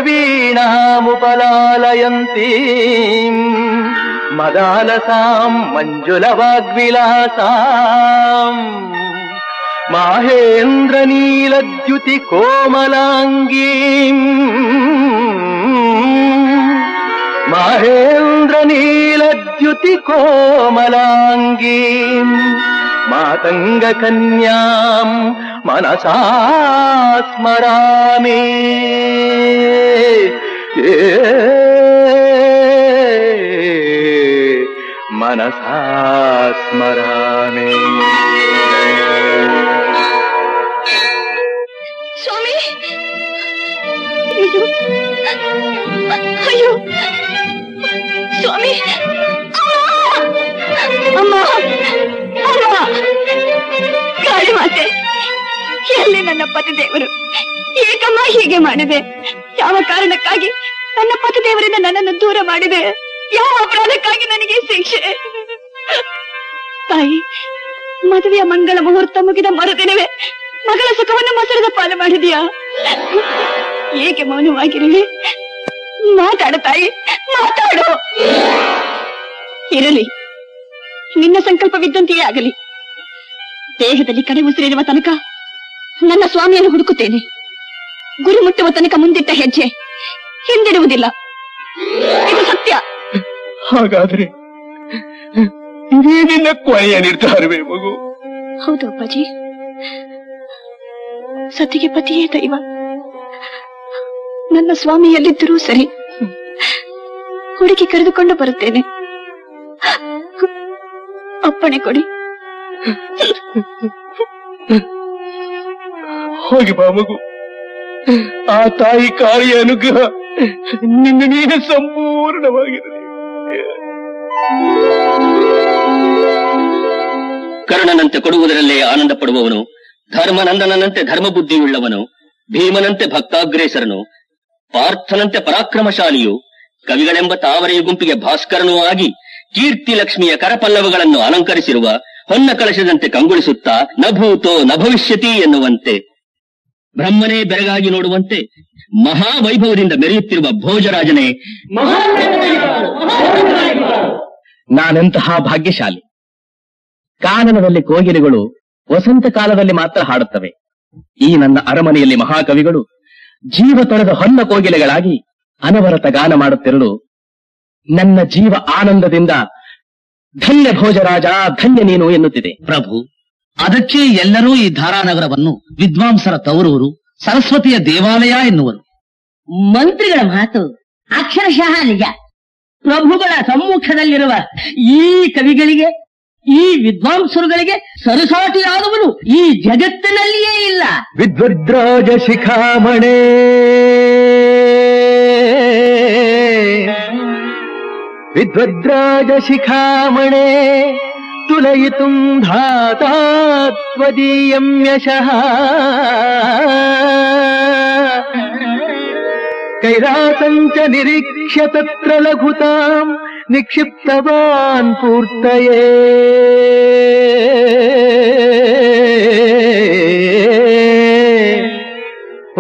ವೀಣಾಮುಪಲಾಲಯಂತೀಂ ಮದಾಲಸಾಂ ಮಂಜುಳ ವಾಗ್ವಿಲಾಸಾಂ ಮಾಹೇಂದ್ರ ನೀಲದ್ಯುತಿ ಕೋಮಲಾಂಗೀಂ ಮಾಹೇಂದ್ರ ನೀಲದ್ಯುತಿ ಕೋಮಲಾಂಗೀಂ ಮಾತಂಗ ಕನ್ಯಾಂ ಮನಸಾ ಸ್ಮರಾಮಿ ಮನಸಾ ಸ್ಮರಾಮಿ ಸ್ವಾಮಿ ಅಯ್ಯೋ ಅಯ್ಯೋ ಸ್ವಾಮಿ ಅಮ್ಮ ಅಮ್ಮ ಕಾಳಿ ಮಾತೆ ಎಲ್ಲಿ ನನ್ನ ಪತಿ ದೇವರು ಏಕಮ್ಮ ಹೀಗೆ ಮಾಡಿದೆ ಯಾವ ಕಾರಣಕ್ಕಾಗಿ ನನ್ನ ಪತಿ ದೇವರಿಂದ ನನ್ನನ್ನು ದೂರ ಮಾಡಿದೆ ಯಾವ ಅಪರಾಧಕ್ಕಾಗಿ ನನಗೆ ಈ ಶಿಕ್ಷೆ ತಾಯಿ ಮದುವೆಯ ಮಂಗಳ ಮುಹೂರ್ತ ಮುಗಿದ ಮರುದಿನವೇ ಮಗಳ ಸುಖವನ್ನು ಮೊಸರದ ಪಾಲು ಮಾಡಿದೀಯಾ ಏಕೆ ಮೌನವಾಗಿರುವೆ ಮಾತಾಡು ತಾಯಿ ಮಾತಾಡು ಇರಲಿ ನಿನ್ನ ಸಂಕಲ್ಪವಿದ್ದಂತೆಯೇ ಆಗಲಿ ದೇಹದಲ್ಲಿ ಕಡೆ ಉಸಿರಿರುವ ತನಕ ನನ್ನ ಸ್ವಾಮಿಯನ್ನು ಹುಡುಕುತ್ತೇನೆ ಗುರಿ ಮುಟ್ಟುವ ತನಕ ಮುಂದಿಟ್ಟ ಹೆಜ್ಜೆ ಹಿಂದಿಡುವುದಿಲ್ಲ ಇದು ಸತ್ಯ ಹಾಗಾದ್ರೆ ಇದೇ ನಿನ್ನ ಕೊನೆಯ ನಿರ್ಧಾರವೇ ಮಗು ಹೌದು ಅಪ್ಪಾಜಿ ಸತಿಗೆ ಪತಿಯೇ ದೈವ ನನ್ನ ಸ್ವಾಮಿ ಎಲ್ಲಿದ್ದರೂ ಸರಿ ಹುಡುಕಿ ಕರೆದುಕೊಂಡು ಬರುತ್ತೇನೆ ಅಪ್ಪಣೆ ಕೊಡಿ ಹೋಗಿ ಬಾ ಮಗು ಆ ತಾಯಿ ಕಾಳಿಯ ಅನುಗ್ರಹ ನಿನ್ನ ನೀನು ಸಂಪೂರ್ಣವಾಗಿರಲಿ ಕರ್ಣನಂತೆ ಕೊಡುವುದರಲ್ಲೇ ಆನಂದ ಪಡುವವನು ಧರ್ಮನಂದನಂತೆ ಧರ್ಮ ಬುದ್ಧಿಯುಳ್ಳವನು ಭೀಮನಂತೆ ಭಕ್ತಾಗ್ರೇಸರನು ಪಾರ್ಥನಂತೆ ಪರಾಕ್ರಮಶಾಲಿಯು ಕವಿಗಳೆಂಬ ತಾವರೆಯ ಗುಂಪಿಗೆ ಭಾಸ್ಕರನೂ ಆಗಿ ಕೀರ್ತಿ ಲಕ್ಷ್ಮಿಯ ಕರಪಲ್ಲವಗಳನ್ನು ಅಲಂಕರಿಸಿರುವ ಹೊನ್ನ ಕಳಶದಂತೆ ಕಂಗೊಳಿಸುತ್ತಾ ನಭೂತೋ ನ ಭವಿಷ್ಯತಿ ಎನ್ನುವಂತೆ ಬ್ರಹ್ಮನೇ ಬೆರಗಾಗಿ ನೋಡುವಂತೆ ಮಹಾವೈಭವದಿಂದ ಮೆರೆಯುತ್ತಿರುವ ಭೋಜರಾಜನೇ ನಾನೆಂತಹ ಭಾಗ್ಯಶಾಲಿ ಕಾನನದಲ್ಲಿ ಕೋಗಿಲೆಗಳು ವಸಂತ ಕಾಲದಲ್ಲಿ ಮಾತ್ರ ಹಾಡುತ್ತವೆ ಈ ನನ್ನ ಅರಮನೆಯಲ್ಲಿ ಮಹಾಕವಿಗಳು ಜೀವ ತೊಳೆದ ಹೊನ್ನ ಕೋಗಿಲೆಗಳಾಗಿ ಅನವರತ ಗಾನ ಮಾಡುತ್ತಿರಲು ನನ್ನ ಜೀವ ಆನಂದದಿಂದ ಧನ್ಯ ಭೋಜರಾಜ ಧನ್ಯ ನೀನು ಎನ್ನುತ್ತಿದೆ ಪ್ರಭು ಅದಕ್ಕೆ ಎಲ್ಲರೂ ಈ ಧಾರಾನಗರವನ್ನು ವಿದ್ವಾಂಸರ ತವರೂರು ಸರಸ್ವತಿಯ ದೇವಾಲಯ ಎನ್ನುವರು ಮಂತ್ರಿಗಳ ಮಾತು ಅಕ್ಷರಶಃ ನಿಜ ಪ್ರಭುಗಳ ಸಮ್ಮುಖದಲ್ಲಿರುವ ಈ ಕವಿಗಳಿಗೆ ಈ ವಿದ್ವಾಂಸರುಗಳಿಗೆ ಸರಿಸಾಟಿಯಾದವನು ಈ ಜಗತ್ತಿನಲ್ಲಿಯೇ ಇಲ್ಲ ವಿದ್ವದ್ರಾಜ ಶಿಖಾಮಣೆ ವಿದ್ವದ್ರಾಜ ಶಿಖಾಮಣೆ ತುಲಯಿತುಂ ಧಾತಾತ್ವದೀಯಂ ಯಶಃ ಕೈಲಾಸಂಚ ನಿರೀಕ್ಷ್ಯ ತತ್ರ ಲಘುತಾಂ ನಿಕ್ಷಿಪ್ತವಾನ್ ಪೂರ್ತಯೇ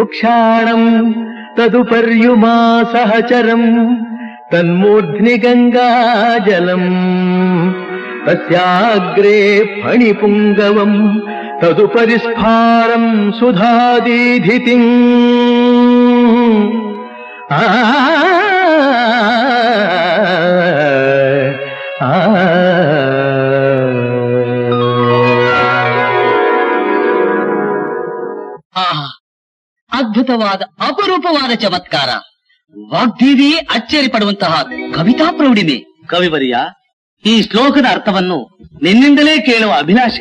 ಕ್ಷಾಣಂ ತದುಪರ್ಯುಮಾ ಸಹಚರಂ ತನ್ಮೂರ್ಧ್ನಿ ಗಂಗಾ ಜಲಂ ತಸ್ಯಾಗ್ರೇ ಫಣಿಪುಂಗವಂ ತದುಪರಿಸ್ಫಾರಂ ಸುಧಾದೀಧಿತಿಂ ಆ ಆಹಾ ಅದ್ಭುತವಾದ ಅಪರೂಪವಾದ ಚಮತ್ಕಾರ ವಾಗ್ದೇವಿ ಅಚ್ಚರಿ ಪಡುವಂತಹ ಕವಿತಾ ಪ್ರೌಢಿಮೆ ಕವಿವರಿಯ ಈ ಶ್ಲೋಕದ ಅರ್ಥವನ್ನು ನಿನ್ನಿಂದಲೇ ಕೇಳುವ ಅಭಿಲಾಷೆ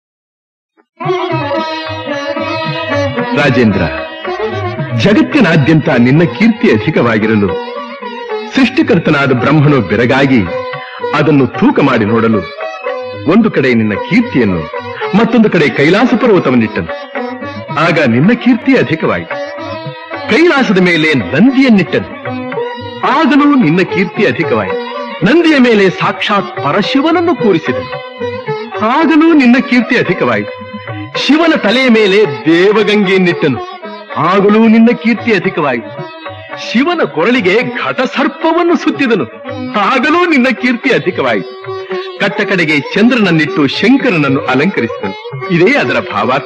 ರಾಜೇಂದ್ರ ಜಗತ್ತಿನಾದ್ಯಂತ ನಿನ್ನ ಕೀರ್ತಿ ಅಧಿಕವಾಗಿರಲು ಸೃಷ್ಟಿಕರ್ತನಾದ ಬ್ರಹ್ಮನು ಬೆರಗಾಗಿ ಅದನ್ನು ತೂಕ ಮಾಡಿ ನೋಡಲು ಒಂದು ಕಡೆ ನಿನ್ನ ಕೀರ್ತಿಯನ್ನು ಮತ್ತೊಂದು ಕಡೆ ಕೈಲಾಸ ಪರ್ವತವನ್ನಿಟ್ಟನು ಆಗ ನಿನ್ನ ಕೀರ್ತಿ ಅಧಿಕವಾಯಿತು ಕೈಲಾಸದ ಮೇಲೆ ನಂದಿಯನ್ನಿಟ್ಟನು ಆಗಲೂ ನಿನ್ನ ಕೀರ್ತಿ ಅಧಿಕವಾಯಿತು ನಂದಿಯ ಮೇಲೆ ಸಾಕ್ಷಾತ್ ಪರಶಿವನನ್ನು ಕೂರಿಸಿದನು ಆಗಲೂ ನಿನ್ನ ಕೀರ್ತಿ ಅಧಿಕವಾಯಿತು ಶಿವನ ತಲೆಯ ಮೇಲೆ ದೇವಗಂಗೆಯನ್ನಿಟ್ಟನು ಆಗಲೂ ನಿನ್ನ ಕೀರ್ತಿ ಅಧಿಕವಾಯಿತು ಶಿವನ ಕೊರಳಿಗೆ ಘಟಸರ್ಪವನ್ನು ಸುತ್ತಿದನು ಆಗಲೂ ನಿನ್ನ ಕೀರ್ತಿ ಅಧಿಕವಾಯಿತು ಕಟ್ಟ ಕಡೆಗೆ ಚಂದ್ರನನ್ನಿಟ್ಟು ಶಂಕರನನ್ನು ಅಲಂಕರಿಸಿದನು ಇದೇ ಅದರ ಭಾವಾರ್ಥ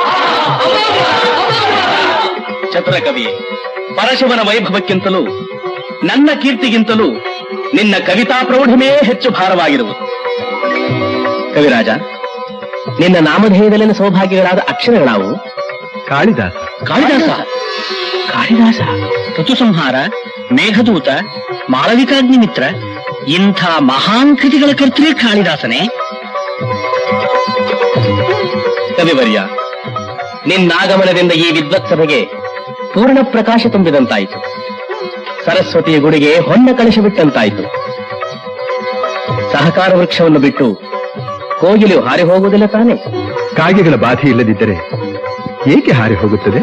ಚತುರ ಕವಿ ಪರಶಿವನ ವೈಭವಕ್ಕಿಂತಲೂ ನನ್ನ ಕೀರ್ತಿಗಿಂತಲೂ ನಿನ್ನ ಕವಿತಾ ಪ್ರೌಢಮೇ ಹೆಚ್ಚು ಭಾರವಾಗಿರುವುದು ಕವಿರಾಜ ನಿನ್ನ ನಾಮಧೇಯದಲ್ಲಿನ ಸೌಭಾಗ್ಯಗಳಾದ ಅಕ್ಷರಗಳಾವು ಕಾಳಿದಾಸ ಕಾಳಿದಾಸ ಕಾಳಿದಾಸ ಋತುಸಂಹಾರ ಮೇಘದೂತ ಮಾಳವಿಕಾಗ್ನಿ ಮಿತ್ರ ಇಂಥ ಮಹಾನ್ ಕೃತಿಗಳ ಕರ್ತೃ ಕಾಳಿದಾಸನೇ ಕವಿವರ್ಯ ನಿನ್ನಾಗಮನದಿಂದ ಈ ವಿದ್ವತ್ ಸಭೆಗೆ ಪೂರ್ಣ ಪ್ರಕಾಶ ತುಂಬಿದಂತಾಯಿತು ಸರಸ್ವತಿಯ ಗುಡಿಗೆ ಹೊನ್ನ ಕಳಶ ಬಿಟ್ಟಂತಾಯಿತು ಸಹಕಾರ ವೃಕ್ಷವನ್ನು ಬಿಟ್ಟು ಕೋಗಿಲು ಹಾರಿ ಹೋಗುವುದಿಲ್ಲ ತಾನೆ ಕಾಗೆಗಳ ಬಾಧೆ ಇಲ್ಲದಿದ್ದರೆ ಏಕೆ ಹಾರಿ ಹೋಗುತ್ತದೆ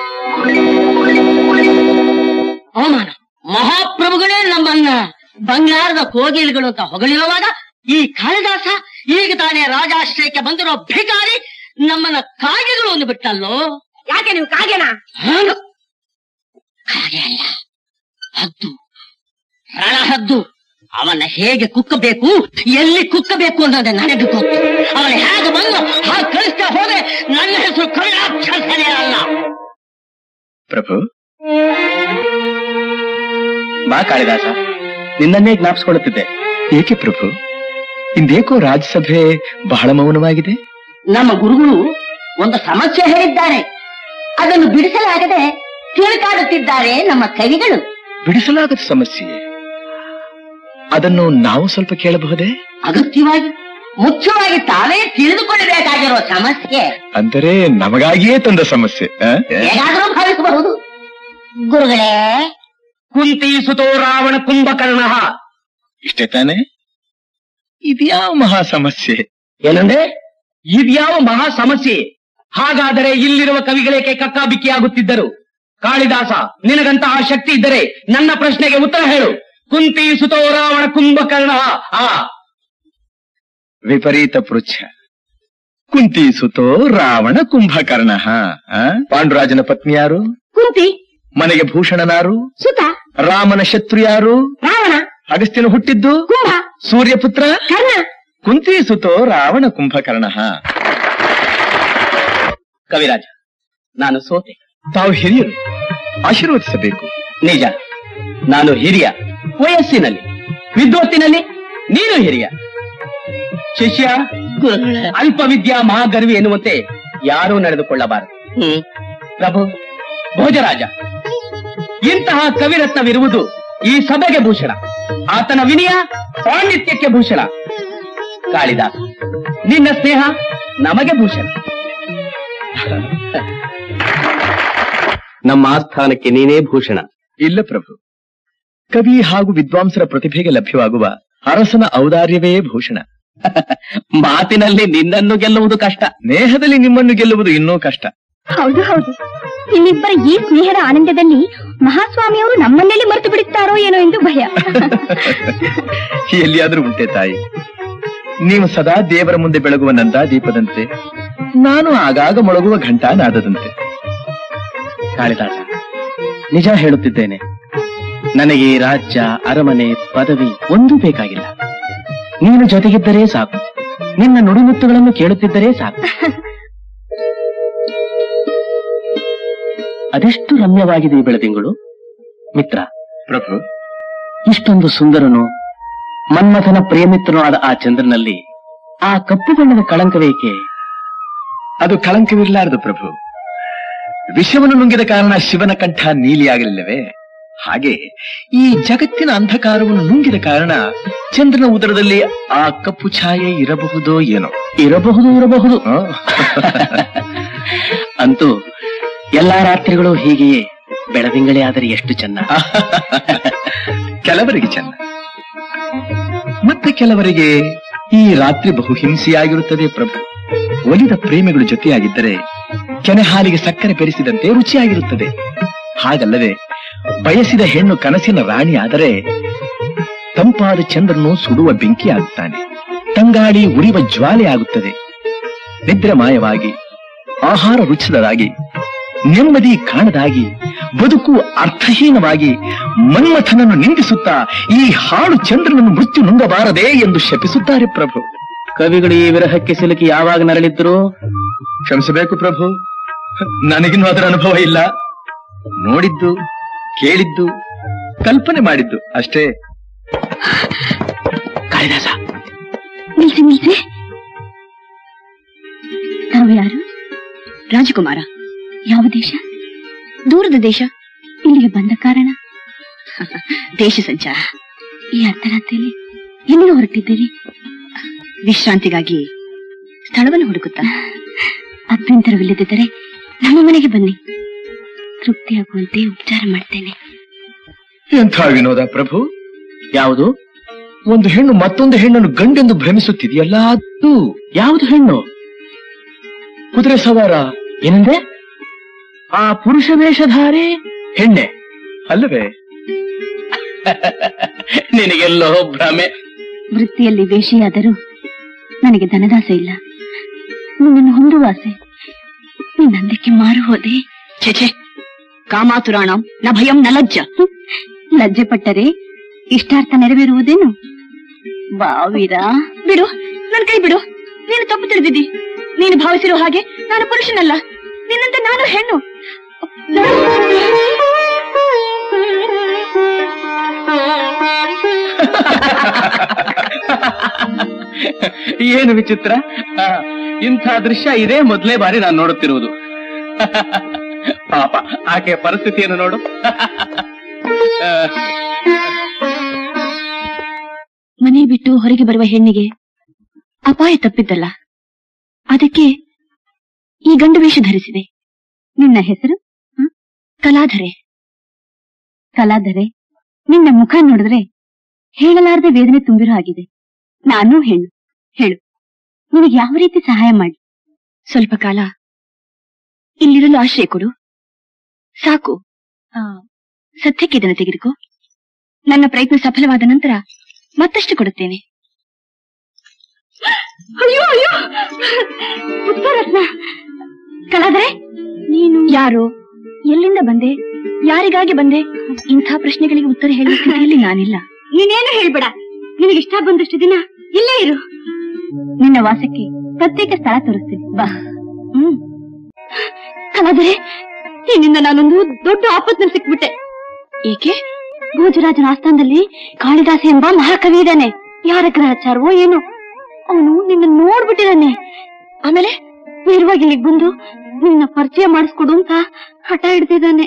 ಅವಮಾನ ಮಹಾಪ್ರಭುಗಳೇ ನಮ್ಮನ್ನ ಬಂಗಾರದ ಕೋಗಿಲೆಗಳು ಅಂತ ಹೊಗಳಿರುವಾಗ ಈ ಕಾಳಿದಾಸ ಈಗ ತಾನೇ ರಾಜಾಶ್ರಯಕ್ಕೆ ಬಂದಿರೋ ಭಿಕಾರಿ ನಮ್ಮನ್ನ ಕಾಗೆಗಳು ಒಂದು ಬಿಟ್ಟಲ್ಲೋ ಯಾಕೆ ನೀವು ಕಾಗೆನಾ ಹಾಗ ಕಾಗೆ ಅಲ್ಲ ಹದ್ದು ರಣಹದ್ದು ಅವನ್ನ ಹೇಗೆ ಕುಕ್ಕಬೇಕು ಎಲ್ಲಿ ಕುಕ್ಕಬೇಕು ಅನ್ನೋದೇ ನನಗೆ ಗೊತ್ತು ಅವನ ಹೇಗೆ ಬಂದು ಹಾಗೆ ಕಳಿಸ್ತಾ ಹೋದ್ರೆ ನನ್ನ ಹೆಸರು ಕಳ್ಳಾಕ್ಷರನೇ ಅಲ್ಲ ಪ್ರಭು ಬಾ ಕಾಳಿದಾಸ ನಿನ್ನನ್ನೇ ಜ್ಞಾಪಿಸ್ಕೊಳ್ಳುತ್ತಿದ್ದೆ ಏಕೆ ಪ್ರಭು ಇಂದೇಕೋ ರಾಜ್ಯಸಭೆ ಬಹಳ ಮೌನವಾಗಿದೆ ನಮ್ಮ ಗುರುಗಳು ಒಂದು ಸಮಸ್ಯೆ ಹೇಳಿದ್ದಾರೆ ಅದನ್ನು ಬಿಡಿಸಲಾಗದೆ ತಿರುಗಾಡುತ್ತಿದ್ದಾರೆ ನಮ್ಮ ಕವಿಗಳು ಬಿಡಿಸಲಾಗದ ಸಮಸ್ಯೆ ಅದನ್ನು ನಾವು ಸ್ವಲ್ಪ ಕೇಳಬಹುದೇ ಅಗತ್ಯವಾಗಿ ಮುಖ್ಯವಾಗಿ ತಾವೇ ತಿಳಿದುಕೊಳ್ಳಬೇಕಾಗಿರುವ ಸಮಸ್ಯೆ ಅಂದರೆ ನಮಗಾಗಿಯೇ ತಂದ ಸಮಸ್ಯೆ ಆ? ಹೇಗಾದರೂ ಭಾವಿಸಬಹುದು ಗುರುಗಳೇ ಕುಂತಿ ಸುತೋ ರಾವಣ ಕುಂಭಕರ್ಣ ಇಷ್ಟೇ ತಾನೆ ಇದ್ಯಾವ ಮಹಾ ಸಮಸ್ಯೆ ಏನಂದ್ರೆ ಇದ್ಯಾವ ಮಹಾ ಸಮಸ್ಯೆ ಹಾಗಾದರೆ ಇಲ್ಲಿರುವ ಕವಿಗಳೇಕೆ ಕಕ್ಕಾಬಿಕ್ಕಿಯಾಗುತ್ತಿದ್ದರು ಕಾಳಿದಾಸ ನಿನಗಂತಹ ಶಕ್ತಿ ಇದ್ದರೆ ನನ್ನ ಪ್ರಶ್ನೆಗೆ ಉತ್ತರ ಹೇಳು ಕುಂತಿ ಸುತೋ ರಾವಣ ಕುಂಭಕರ್ಣ ಆ ವಿಪರೀತ ಪೃಚ್ಛ ಕುಂತಿ ಸುತೋ ರಾವಣ ಕುಂಭಕರ್ಣ ಆ? ಪಾಂಡುರಾಜನ ಪತ್ನಿ ಯಾರು ಕುಂತಿ ಮನೆಗೆ ಭೂಷಣನಾರು ಸುತ ರಾಮನ ಶತ್ರು ಯಾರು ರಾವಣ ಅಗಸ್ತ್ಯನು ಹುಟ್ಟಿದ್ದು ಕುಂಭ ಸೂರ್ಯಪುತ್ರ ಕರ್ಣ ಕುಂತಿ ಸುತೋ ರಾವಣ ಕುಂಭಕರ್ಣ ಕವಿರಾಜ ನಾನು ಸೋತೆ ತಾವು ಹಿರಿಯರು ಆಶೀರ್ವದಿಸಬೇಕು ನಿಜ ನಾನು ಹಿರಿಯ ವಯಸ್ಸಿನಲ್ಲಿ ವಿದ್ವತ್ತಿನಲ್ಲಿ ನೀನು ಹಿರಿಯ ಶಿಷ್ಯ ಗುರುಗಳೇ ಅಲ್ಪ ವಿದ್ಯಾ ಮಹಾಗರ್ವಿ ಎನ್ನುವಂತೆ ಯಾರೂ ನಡೆದುಕೊಳ್ಳಬಾರದು ಹ್ಮ್ ಪ್ರಭು ಭೋಜರಾಜ ಇಂತಹ ಕವಿರತ್ನವಿರುವುದು ಈ ಸಭೆಗೆ ಭೂಷಣ ಆತನ ವಿನಯ ಪಾಂಡಿತ್ಯಕ್ಕೆ ಭೂಷಣ ಕಾಳಿದಾಸ ನಿನ್ನ ಸ್ನೇಹ ನಮಗೆ ಭೂಷಣ ನಮ್ಮ ಆಸ್ಥಾನಕ್ಕೆ ನೀನೇ ಭೂಷಣ ಇಲ್ಲ ಪ್ರಭು ಕವಿ ಹಾಗೂ ವಿದ್ವಾಂಸರ ಪ್ರತಿಭೆಗೆ ಲಭ್ಯವಾಗುವ ಅರಸನ ಔದಾರ್ಯವೇ ಭೂಷಣ ಮಾತಿನಲ್ಲಿ ನಿನ್ನನ್ನು ಗೆಲ್ಲುವುದು ಕಷ್ಟ ಸ್ನೇಹದಲ್ಲಿ ನಿಮ್ಮನ್ನು ಗೆಲ್ಲುವುದು ಇನ್ನೂ ಕಷ್ಟ ಹೌದು ಹೌದು ನಿಮ್ಮಿಬ್ಬರ ಈ ಸ್ನೇಹದ ಆನಂದದಲ್ಲಿ ಮಹಾಸ್ವಾಮಿಯವರು ನಮ್ಮನ್ನೆಲ್ಲಿ ಮರೆತು ಬಿಡುತ್ತಾರೋ ಏನೋ ಎಂದು ಭಯ ಎಲ್ಲಿಯಾದ್ರೂ ಉಂಟೆ ತಾಯಿ ನೀವು ಸದಾ ದೇವರ ಮುಂದೆ ಬೆಳಗುವ ನಂದಾ ದೀಪದಂತೆ ನಾನು ಆಗಾಗ ಮೊಳಗುವ ಘಂಟಾ ನಾದದಂತೆ ಕಾಳಿದಾಸ ನಿಜ ಹೇಳುತ್ತಿದ್ದೇನೆ ನನಗೆ ಈ ರಾಜ್ಯ ಅರಮನೆ ಪದವಿ ಒಂದೂ ಬೇಕಾಗಿಲ್ಲ ನೀನು ಜೊತೆಗಿದ್ದರೆ ಸಾಕು ನಿನ್ನ ನುಡಿಮುತ್ತುಗಳನ್ನು ಕೇಳುತ್ತಿದ್ದರೆ ಸಾಕು ಅದೆಷ್ಟು ರಮ್ಯವಾಗಿದೆ ಈ ಬೆಳದಿಂಗಳು ಮಿತ್ರ ಪ್ರಭು ಇಷ್ಟೊಂದು ಸುಂದರನು ಮನ್ಮಥನ ಪ್ರಿಯಮಿತ್ರನೂ ಆದ ಆ ಚಂದ್ರನಲ್ಲಿ ಆ ಕಪ್ಪು ಬಣ್ಣದ ಕಳಂಕವೇಕೆ ಅದು ಕಳಂಕವಿರಲಾರದು ಪ್ರಭು ವಿಷವನ್ನು ನುಂಗಿದ ಕಾರಣ ಶಿವನ ಕಂಠ ನೀಲಿಯಾಗಲಿಲ್ಲವೇ ಹಾಗೆ ಈ ಜಗತ್ತಿನ ಅಂಧಕಾರವನ್ನು ನುಂಗಿದ ಕಾರಣ ಚಂದ್ರನ ಉದರದಲ್ಲಿ ಆ ಕಪ್ಪು ಛಾಯೆ ಇರಬಹುದೋ ಏನೋ ಇರಬಹುದು ಇರಬಹುದು ಆ? ಅಂತೂ ಎಲ್ಲಾ ರಾತ್ರಿಗಳು ಹೀಗೆಯೇ ಬೆಳದಿಂಗಳೇ ಆದರೆ ಎಷ್ಟು ಚೆನ್ನ ಕೆಲವರಿಗೆ ಚೆನ್ನ ಮತ್ತೆ ಕೆಲವರಿಗೆ ಈ ರಾತ್ರಿ ಬಹು ಹಿಂಸೆಯಾಗಿರುತ್ತದೆ ಪ್ರಭು ಒಲಿದ ಪ್ರೇಮಿಗಳು ಜೊತೆಯಾಗಿದ್ದರೆ ಕೆನೆ ಹಾಲಿಗೆ ಸಕ್ಕರೆ ಬೆರೆಸಿದಂತೆ ರುಚಿಯಾಗಿರುತ್ತದೆ ಹಾಗಲ್ಲದೆ ಬಯಸಿದ ಹೆಣ್ಣು ಕನಸಿನ ರಾಣಿ ಆದರೆ ತಂಪಾದ ಚಂದ್ರನು ಸುಡುವ ಬೆಂಕಿಯಾಗುತ್ತಾನೆ ತಂಗಾಳಿ ಉರಿವ ಜ್ವಾಲೆ ಆಗುತ್ತದೆ ನಿದ್ರೆ ಮಾಯವಾಗಿ ಆಹಾರ ರುಚಿದದಾಗಿ ನೆಮ್ಮದಿ ಕಾಣದಾಗಿ ಬದುಕು ಅರ್ಥಹೀನವಾಗಿ ಮನ್ಮಥನನ್ನು ನಿಂದಿಸುತ್ತಾ ಈ ಹಾಳು ಚಂದ್ರನನ್ನು ಮೃತ್ಯು ನುಂಗಬಾರದೆ ಎಂದು ಶಪಿಸುತ್ತಾರೆ ಪ್ರಭು ಕವಿಗಳು ಈ ವಿರಹಕ್ಕೆ ಸಿಲುಕಿ ಯಾವಾಗ ನರಳಿದ್ರು ಕ್ಷಮಿಸಬೇಕು ಪ್ರಭು ನನಗಿನ್ನೂ ಅದರ ಅನುಭವ ಇಲ್ಲ ನೋಡಿದ್ದು ಕೇಳಿದ್ದು ಕಲ್ಪನೆ ಮಾಡಿದ್ದು ಅಷ್ಟೇ ಕಾಳಿದಾಸ ನಿಲ್ಸಿ ನಿಲ್ಸಿ ತಾವು ಯಾರು ರಾಜಕುಮಾರ ಯಾವ ದೇಶ ದೂರದ ದೇಶ ಇಲ್ಲಿಗೆ ಬಂದ ಕಾರಣ ದೇಶ ಸಂಚಾರ ಈ ಅರ್ಧರಾತ್ರಿಯಲ್ಲಿ ಎಲ್ಲಿಗೆ ಹೊರಟಿದ್ದೀರಿ ವಿಶ್ರಾಂತಿಗಾಗಿ ಸ್ಥಳವನ್ನು ಹುಡುಕುತ್ತಾ ಅಭ್ಯಂತರವಿಲ್ಲದಿದ್ದರೆ ನಮ್ಮ ಮನೆಗೆ ಬನ್ನಿ ತೃಪ್ತಿಯಾಗುವಂತೆ ಉಪಚಾರ ಮಾಡ್ತೇನೆ ಎಂಥ ವಿನೋದ ಪ್ರಭು ಯಾವುದು ಒಂದು ಹೆಣ್ಣು ಮತ್ತೊಂದು ಹೆಣ್ಣನ್ನು ಗಂಡೆಂದು ಭ್ರಮಿಸುತ್ತಿದೆಯಲ್ಲ ಅದು ಯಾವುದು ಹೆಣ್ಣು ಕುದುರೆ ಸವಾರ ಏನಂದ್ರೆ ಆ ಪುರುಷ ವೇಷಧಾರಿ ಹೆಣ್ಣೆ ಅಲ್ಲವೇ ನಿನಗೆಲ್ಲೋ ಭ್ರಮೆ ವೃತ್ತಿಯಲ್ಲಿ ವೇಷಿಯಾದರೂ ನನಗೆ ಧನದಾಸೆ ಇಲ್ಲ ನಿನ್ನನ್ನು ಹೊಂದುವ ಆಸೆ ನಿನ್ನಂದಕ್ಕೆ ಮಾರು ಹೋದೆ ಛೆ ಕಾಮಾತುರಾಣ ನ ಭಯಂ ನ ಲಜ್ಜ ಲಜ್ಜೆ ಪಟ್ಟರೆ ಇಷ್ಟಾರ್ಥ ನೆರವೇರುವುದೇನು ಬಾವೀರ ಬಿಡು ನನ್ ಕೈ ಬಿಡು ನೀನು ತಪ್ಪು ತಿಳಿದಿದ್ದಿ ನೀನು ಭಾವಿಸಿರೋ ಹಾಗೆ ನಾನು ಪುರುಷನಲ್ಲ ನಿನ್ನಂತೆ ನಾನು ಹೆಣ್ಣು ಏನು ವಿಚಿತ್ರ ಆ, ಇಂಥ ದೃಶ್ಯ ಇದೇ ಮೊದಲೇ ಬಾರಿ ನಾನು ನೋಡುತ್ತಿರುವುದು ಪಾಪ ಆಕೆ ಪರಿಸ್ಥಿತಿಯನ್ನು ನೋಡು ಆ, ಮನೆ ಬಿಟ್ಟು ಹೊರಗೆ ಬರುವ ಹೆಣ್ಣಿಗೆ ಅಪಾಯ ತಪ್ಪಿದ್ದಲ್ಲ ಅದಕ್ಕೆ ಈ ಗಂಡು ವೇಷ ಧರಿಸಿದೆ ನಿನ್ನ ಹೆಸರು ಹ? ಕಲಾಧರೆ ಕಲಾಧರೆ ನಿನ್ನ ಮುಖ ನೋಡಿದ್ರೆ ಹೇಳಲಾರದೆ ವೇದನೆ ತುಂಬಿರೋ ಆಗಿದೆ ನಾನು ಹೆಣ್ಣು ಹೇಳು ನಿನಗೆ ಯಾವ ರೀತಿ ಸಹಾಯ ಮಾಡಿ ಸ್ವಲ್ಪ ಕಾಲ ಇಲ್ಲಿರಲು ಆಶ್ರಯ ಕೊಡು ಸಾಕು ಆ, ಸದ್ಯಕ್ಕೆ ಇದನ್ನು ತೆಗೆದುಕೋ ನನ್ನ ಪ್ರಯತ್ನ ಸಫಲವಾದ ನಂತರ ಮತ್ತಷ್ಟು ಕೊಡುತ್ತೇನೆ ಅಯ್ಯೋ ಅಯ್ಯೋ ಉತ್ತರತ್ನ ಕಲಾದ್ರೆ ನೀನು ಯಾರು ಎಲ್ಲಿಂದ ಬಂದೆ ಯಾರಿಗಾಗಿ ಬಂದೆ ಇಂಥ ಪ್ರಶ್ನೆಗಳಿಗೆ ಉತ್ತರ ಹೇಳುವ ಸ್ಥಿತಿಯಲ್ಲಿ ನಾನಿಲ್ಲ ನೀನೇನು ಹೇಳ್ಬೇಡ ನಿನಗೆ ಇಷ್ಟ ಬಂದಷ್ಟು ದಿನ ಇಲ್ಲೇ ಇರು ನಿನ್ನ ವಾಸಕ್ಕೆ ಪ್ರತ್ಯೇಕ ಸ್ಥಳ ತೋರಿಸ್ತೀನಿ ಬಾ ಹ್ಮ್ ಕಲಾದರೆ ನಿನ್ನಿಂದ ನಾನೊಂದು ದೊಡ್ಡ ಆಪತ್ನಲ್ಲಿ ಸಿಕ್ಬಿಟ್ಟೆ ಏಕೆ ಭೋಜರಾಜನ ಆಸ್ಥಾನದಲ್ಲಿ ಕಾಳಿದಾಸ ಎಂಬ ಮಹಾಕವಿ ಇದ್ದಾನೆ ಯಾರ ಗ್ರಹಚಾರವೋ ಏನೋ ಅವನು ನಿನ್ನ ನೋಡ್ಬಿಟ್ಟಿದ್ದಾನೆ ಆಮೇಲೆ ನೇರವಾಗಿ ಇಲ್ಲಿಗೆ ಬಂದು ನಿನ್ನ ಪರಿಚಯ ಮಾಡಿಸ್ಕೊಡು ಅಂತ ಹಠ ಹಿಡ್ದಿದ್ದಾನೆ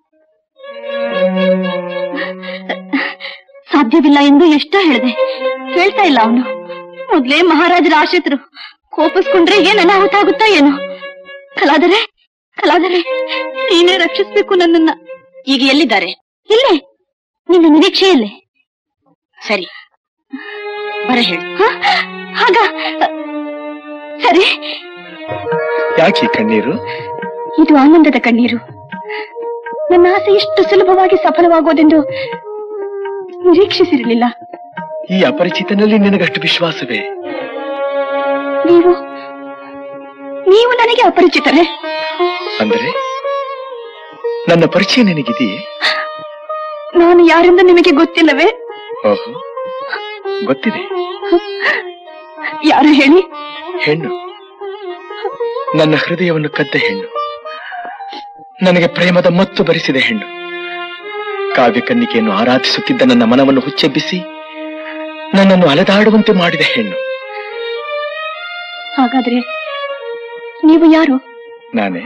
ಸಾಧ್ಯವಿಲ್ಲ ಎಂದು ಎಷ್ಟೋ ಹೇಳಿದೆ ಕೇಳ್ತಾ ಇಲ್ಲ ಅವನು ಮೊದ್ಲೇ ಮಹಾರಾಜರ ಆಶ್ರಿತರು ಕೋಪಿಸ್ಕೊಂಡ್ರೆ ಏನ್ ಅನಾಹುತ ಆಗುತ್ತಾ ಏನೋ ಕಲಾದರೆ ಕಲಾದರೆ ನೀನೇ ರಕ್ಷಿಸ್ಬೇಕು ನನ್ನನ್ನ ಈಗ ಎಲ್ಲಿದ್ದಾರೆ ಇಲ್ಲೇ ನಿನ್ನ ನಿರೀಕ್ಷೆಯಲ್ಲೇ ಸರಿ ಬರ ಹೇಳು ಹಾಗ ಸರಿ ಯಾಕೆ ಈ ಕಣ್ಣೀರು ಇದು ಆನಂದದ ಕಣ್ಣೀರು ನನ್ನ ಆಸೆ ಇಷ್ಟು ಸುಲಭವಾಗಿ ಸಫಲವಾಗೋದೆಂದು ನಿರೀಕ್ಷಿಸಿರಲಿಲ್ಲ ಈ ಅಪರಿಚಿತನಲ್ಲಿ ನಿನಗಷ್ಟು ವಿಶ್ವಾಸವೇ ನೀವು ನೀವು ನನಗೆ ಅಪರಿಚಿತರೇ ಅಂದರೆ ನನ್ನ ಪರಿಚಯ ನಿನಗಿದೆಯೇ ನಾನು ಯಾರೆಂದು ನಿಮಗೆ ಗೊತ್ತಿಲ್ಲವೇ ಓಹೋ ಗೊತ್ತಿದೆ ಯಾರು ಹೇಳಿ ಹೆಣ್ಣು ನನ್ನ ಹೃದಯವನ್ನು ಕದ್ದ ಹೆಣ್ಣು ನನಗೆ ಪ್ರೇಮದ ಮತ್ತು ಬರಿಸಿದ ಹೆಣ್ಣು ಕಾವ್ಯ ಕನ್ನಿಕೆಯನ್ನು ಆರಾಧಿಸುತ್ತಿದ್ದ ನನ್ನ ಮನವನ್ನು ಹುಚ್ಚೆಬ್ಬಿಸಿ ನನ್ನನ್ನು ಅಲೆದಾಡುವಂತೆ ಮಾಡಿದ ಹೆಣ್ಣು ಹಾಗಾದ್ರೆ ನೀವು ಯಾರು ನಾನೇ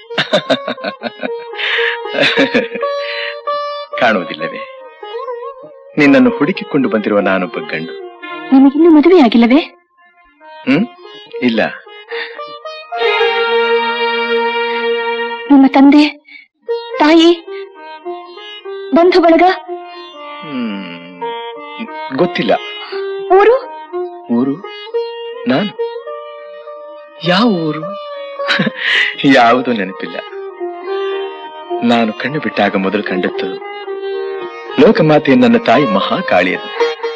ಕಾಣುವುದಿಲ್ಲವೇ ನಿನ್ನನ್ನು ಹುಡುಕಿಕೊಂಡು ಬಂದಿರುವ ನಾನೊಬ್ಬ ಗಂಡು ನಿಮಗಿನ್ನೂ ಮದುವೆಯಾಗಿಲ್ಲವೇ ಹ್ಮ್ ಇಲ್ಲ ನಿಮ್ಮ ತಂದೆ ತಾಯಿ ಬಂಧು ಬಳಗ ಹ್ಮ್ ಗೊತ್ತಿಲ್ಲ ಊರು ಊರು ನಾನು ಯಾವ ಊರು ಯಾವುದು ನೆನಪಿಲ್ಲ ನಾನು ಕಣ್ಣು ಬಿಟ್ಟಾಗ ಮೊದಲು ಕಂಡದ್ದು ಲೋಕಮಾತೆಯ ನನ್ನ ತಾಯಿ ಮಹಾಕಾಳಿಯದು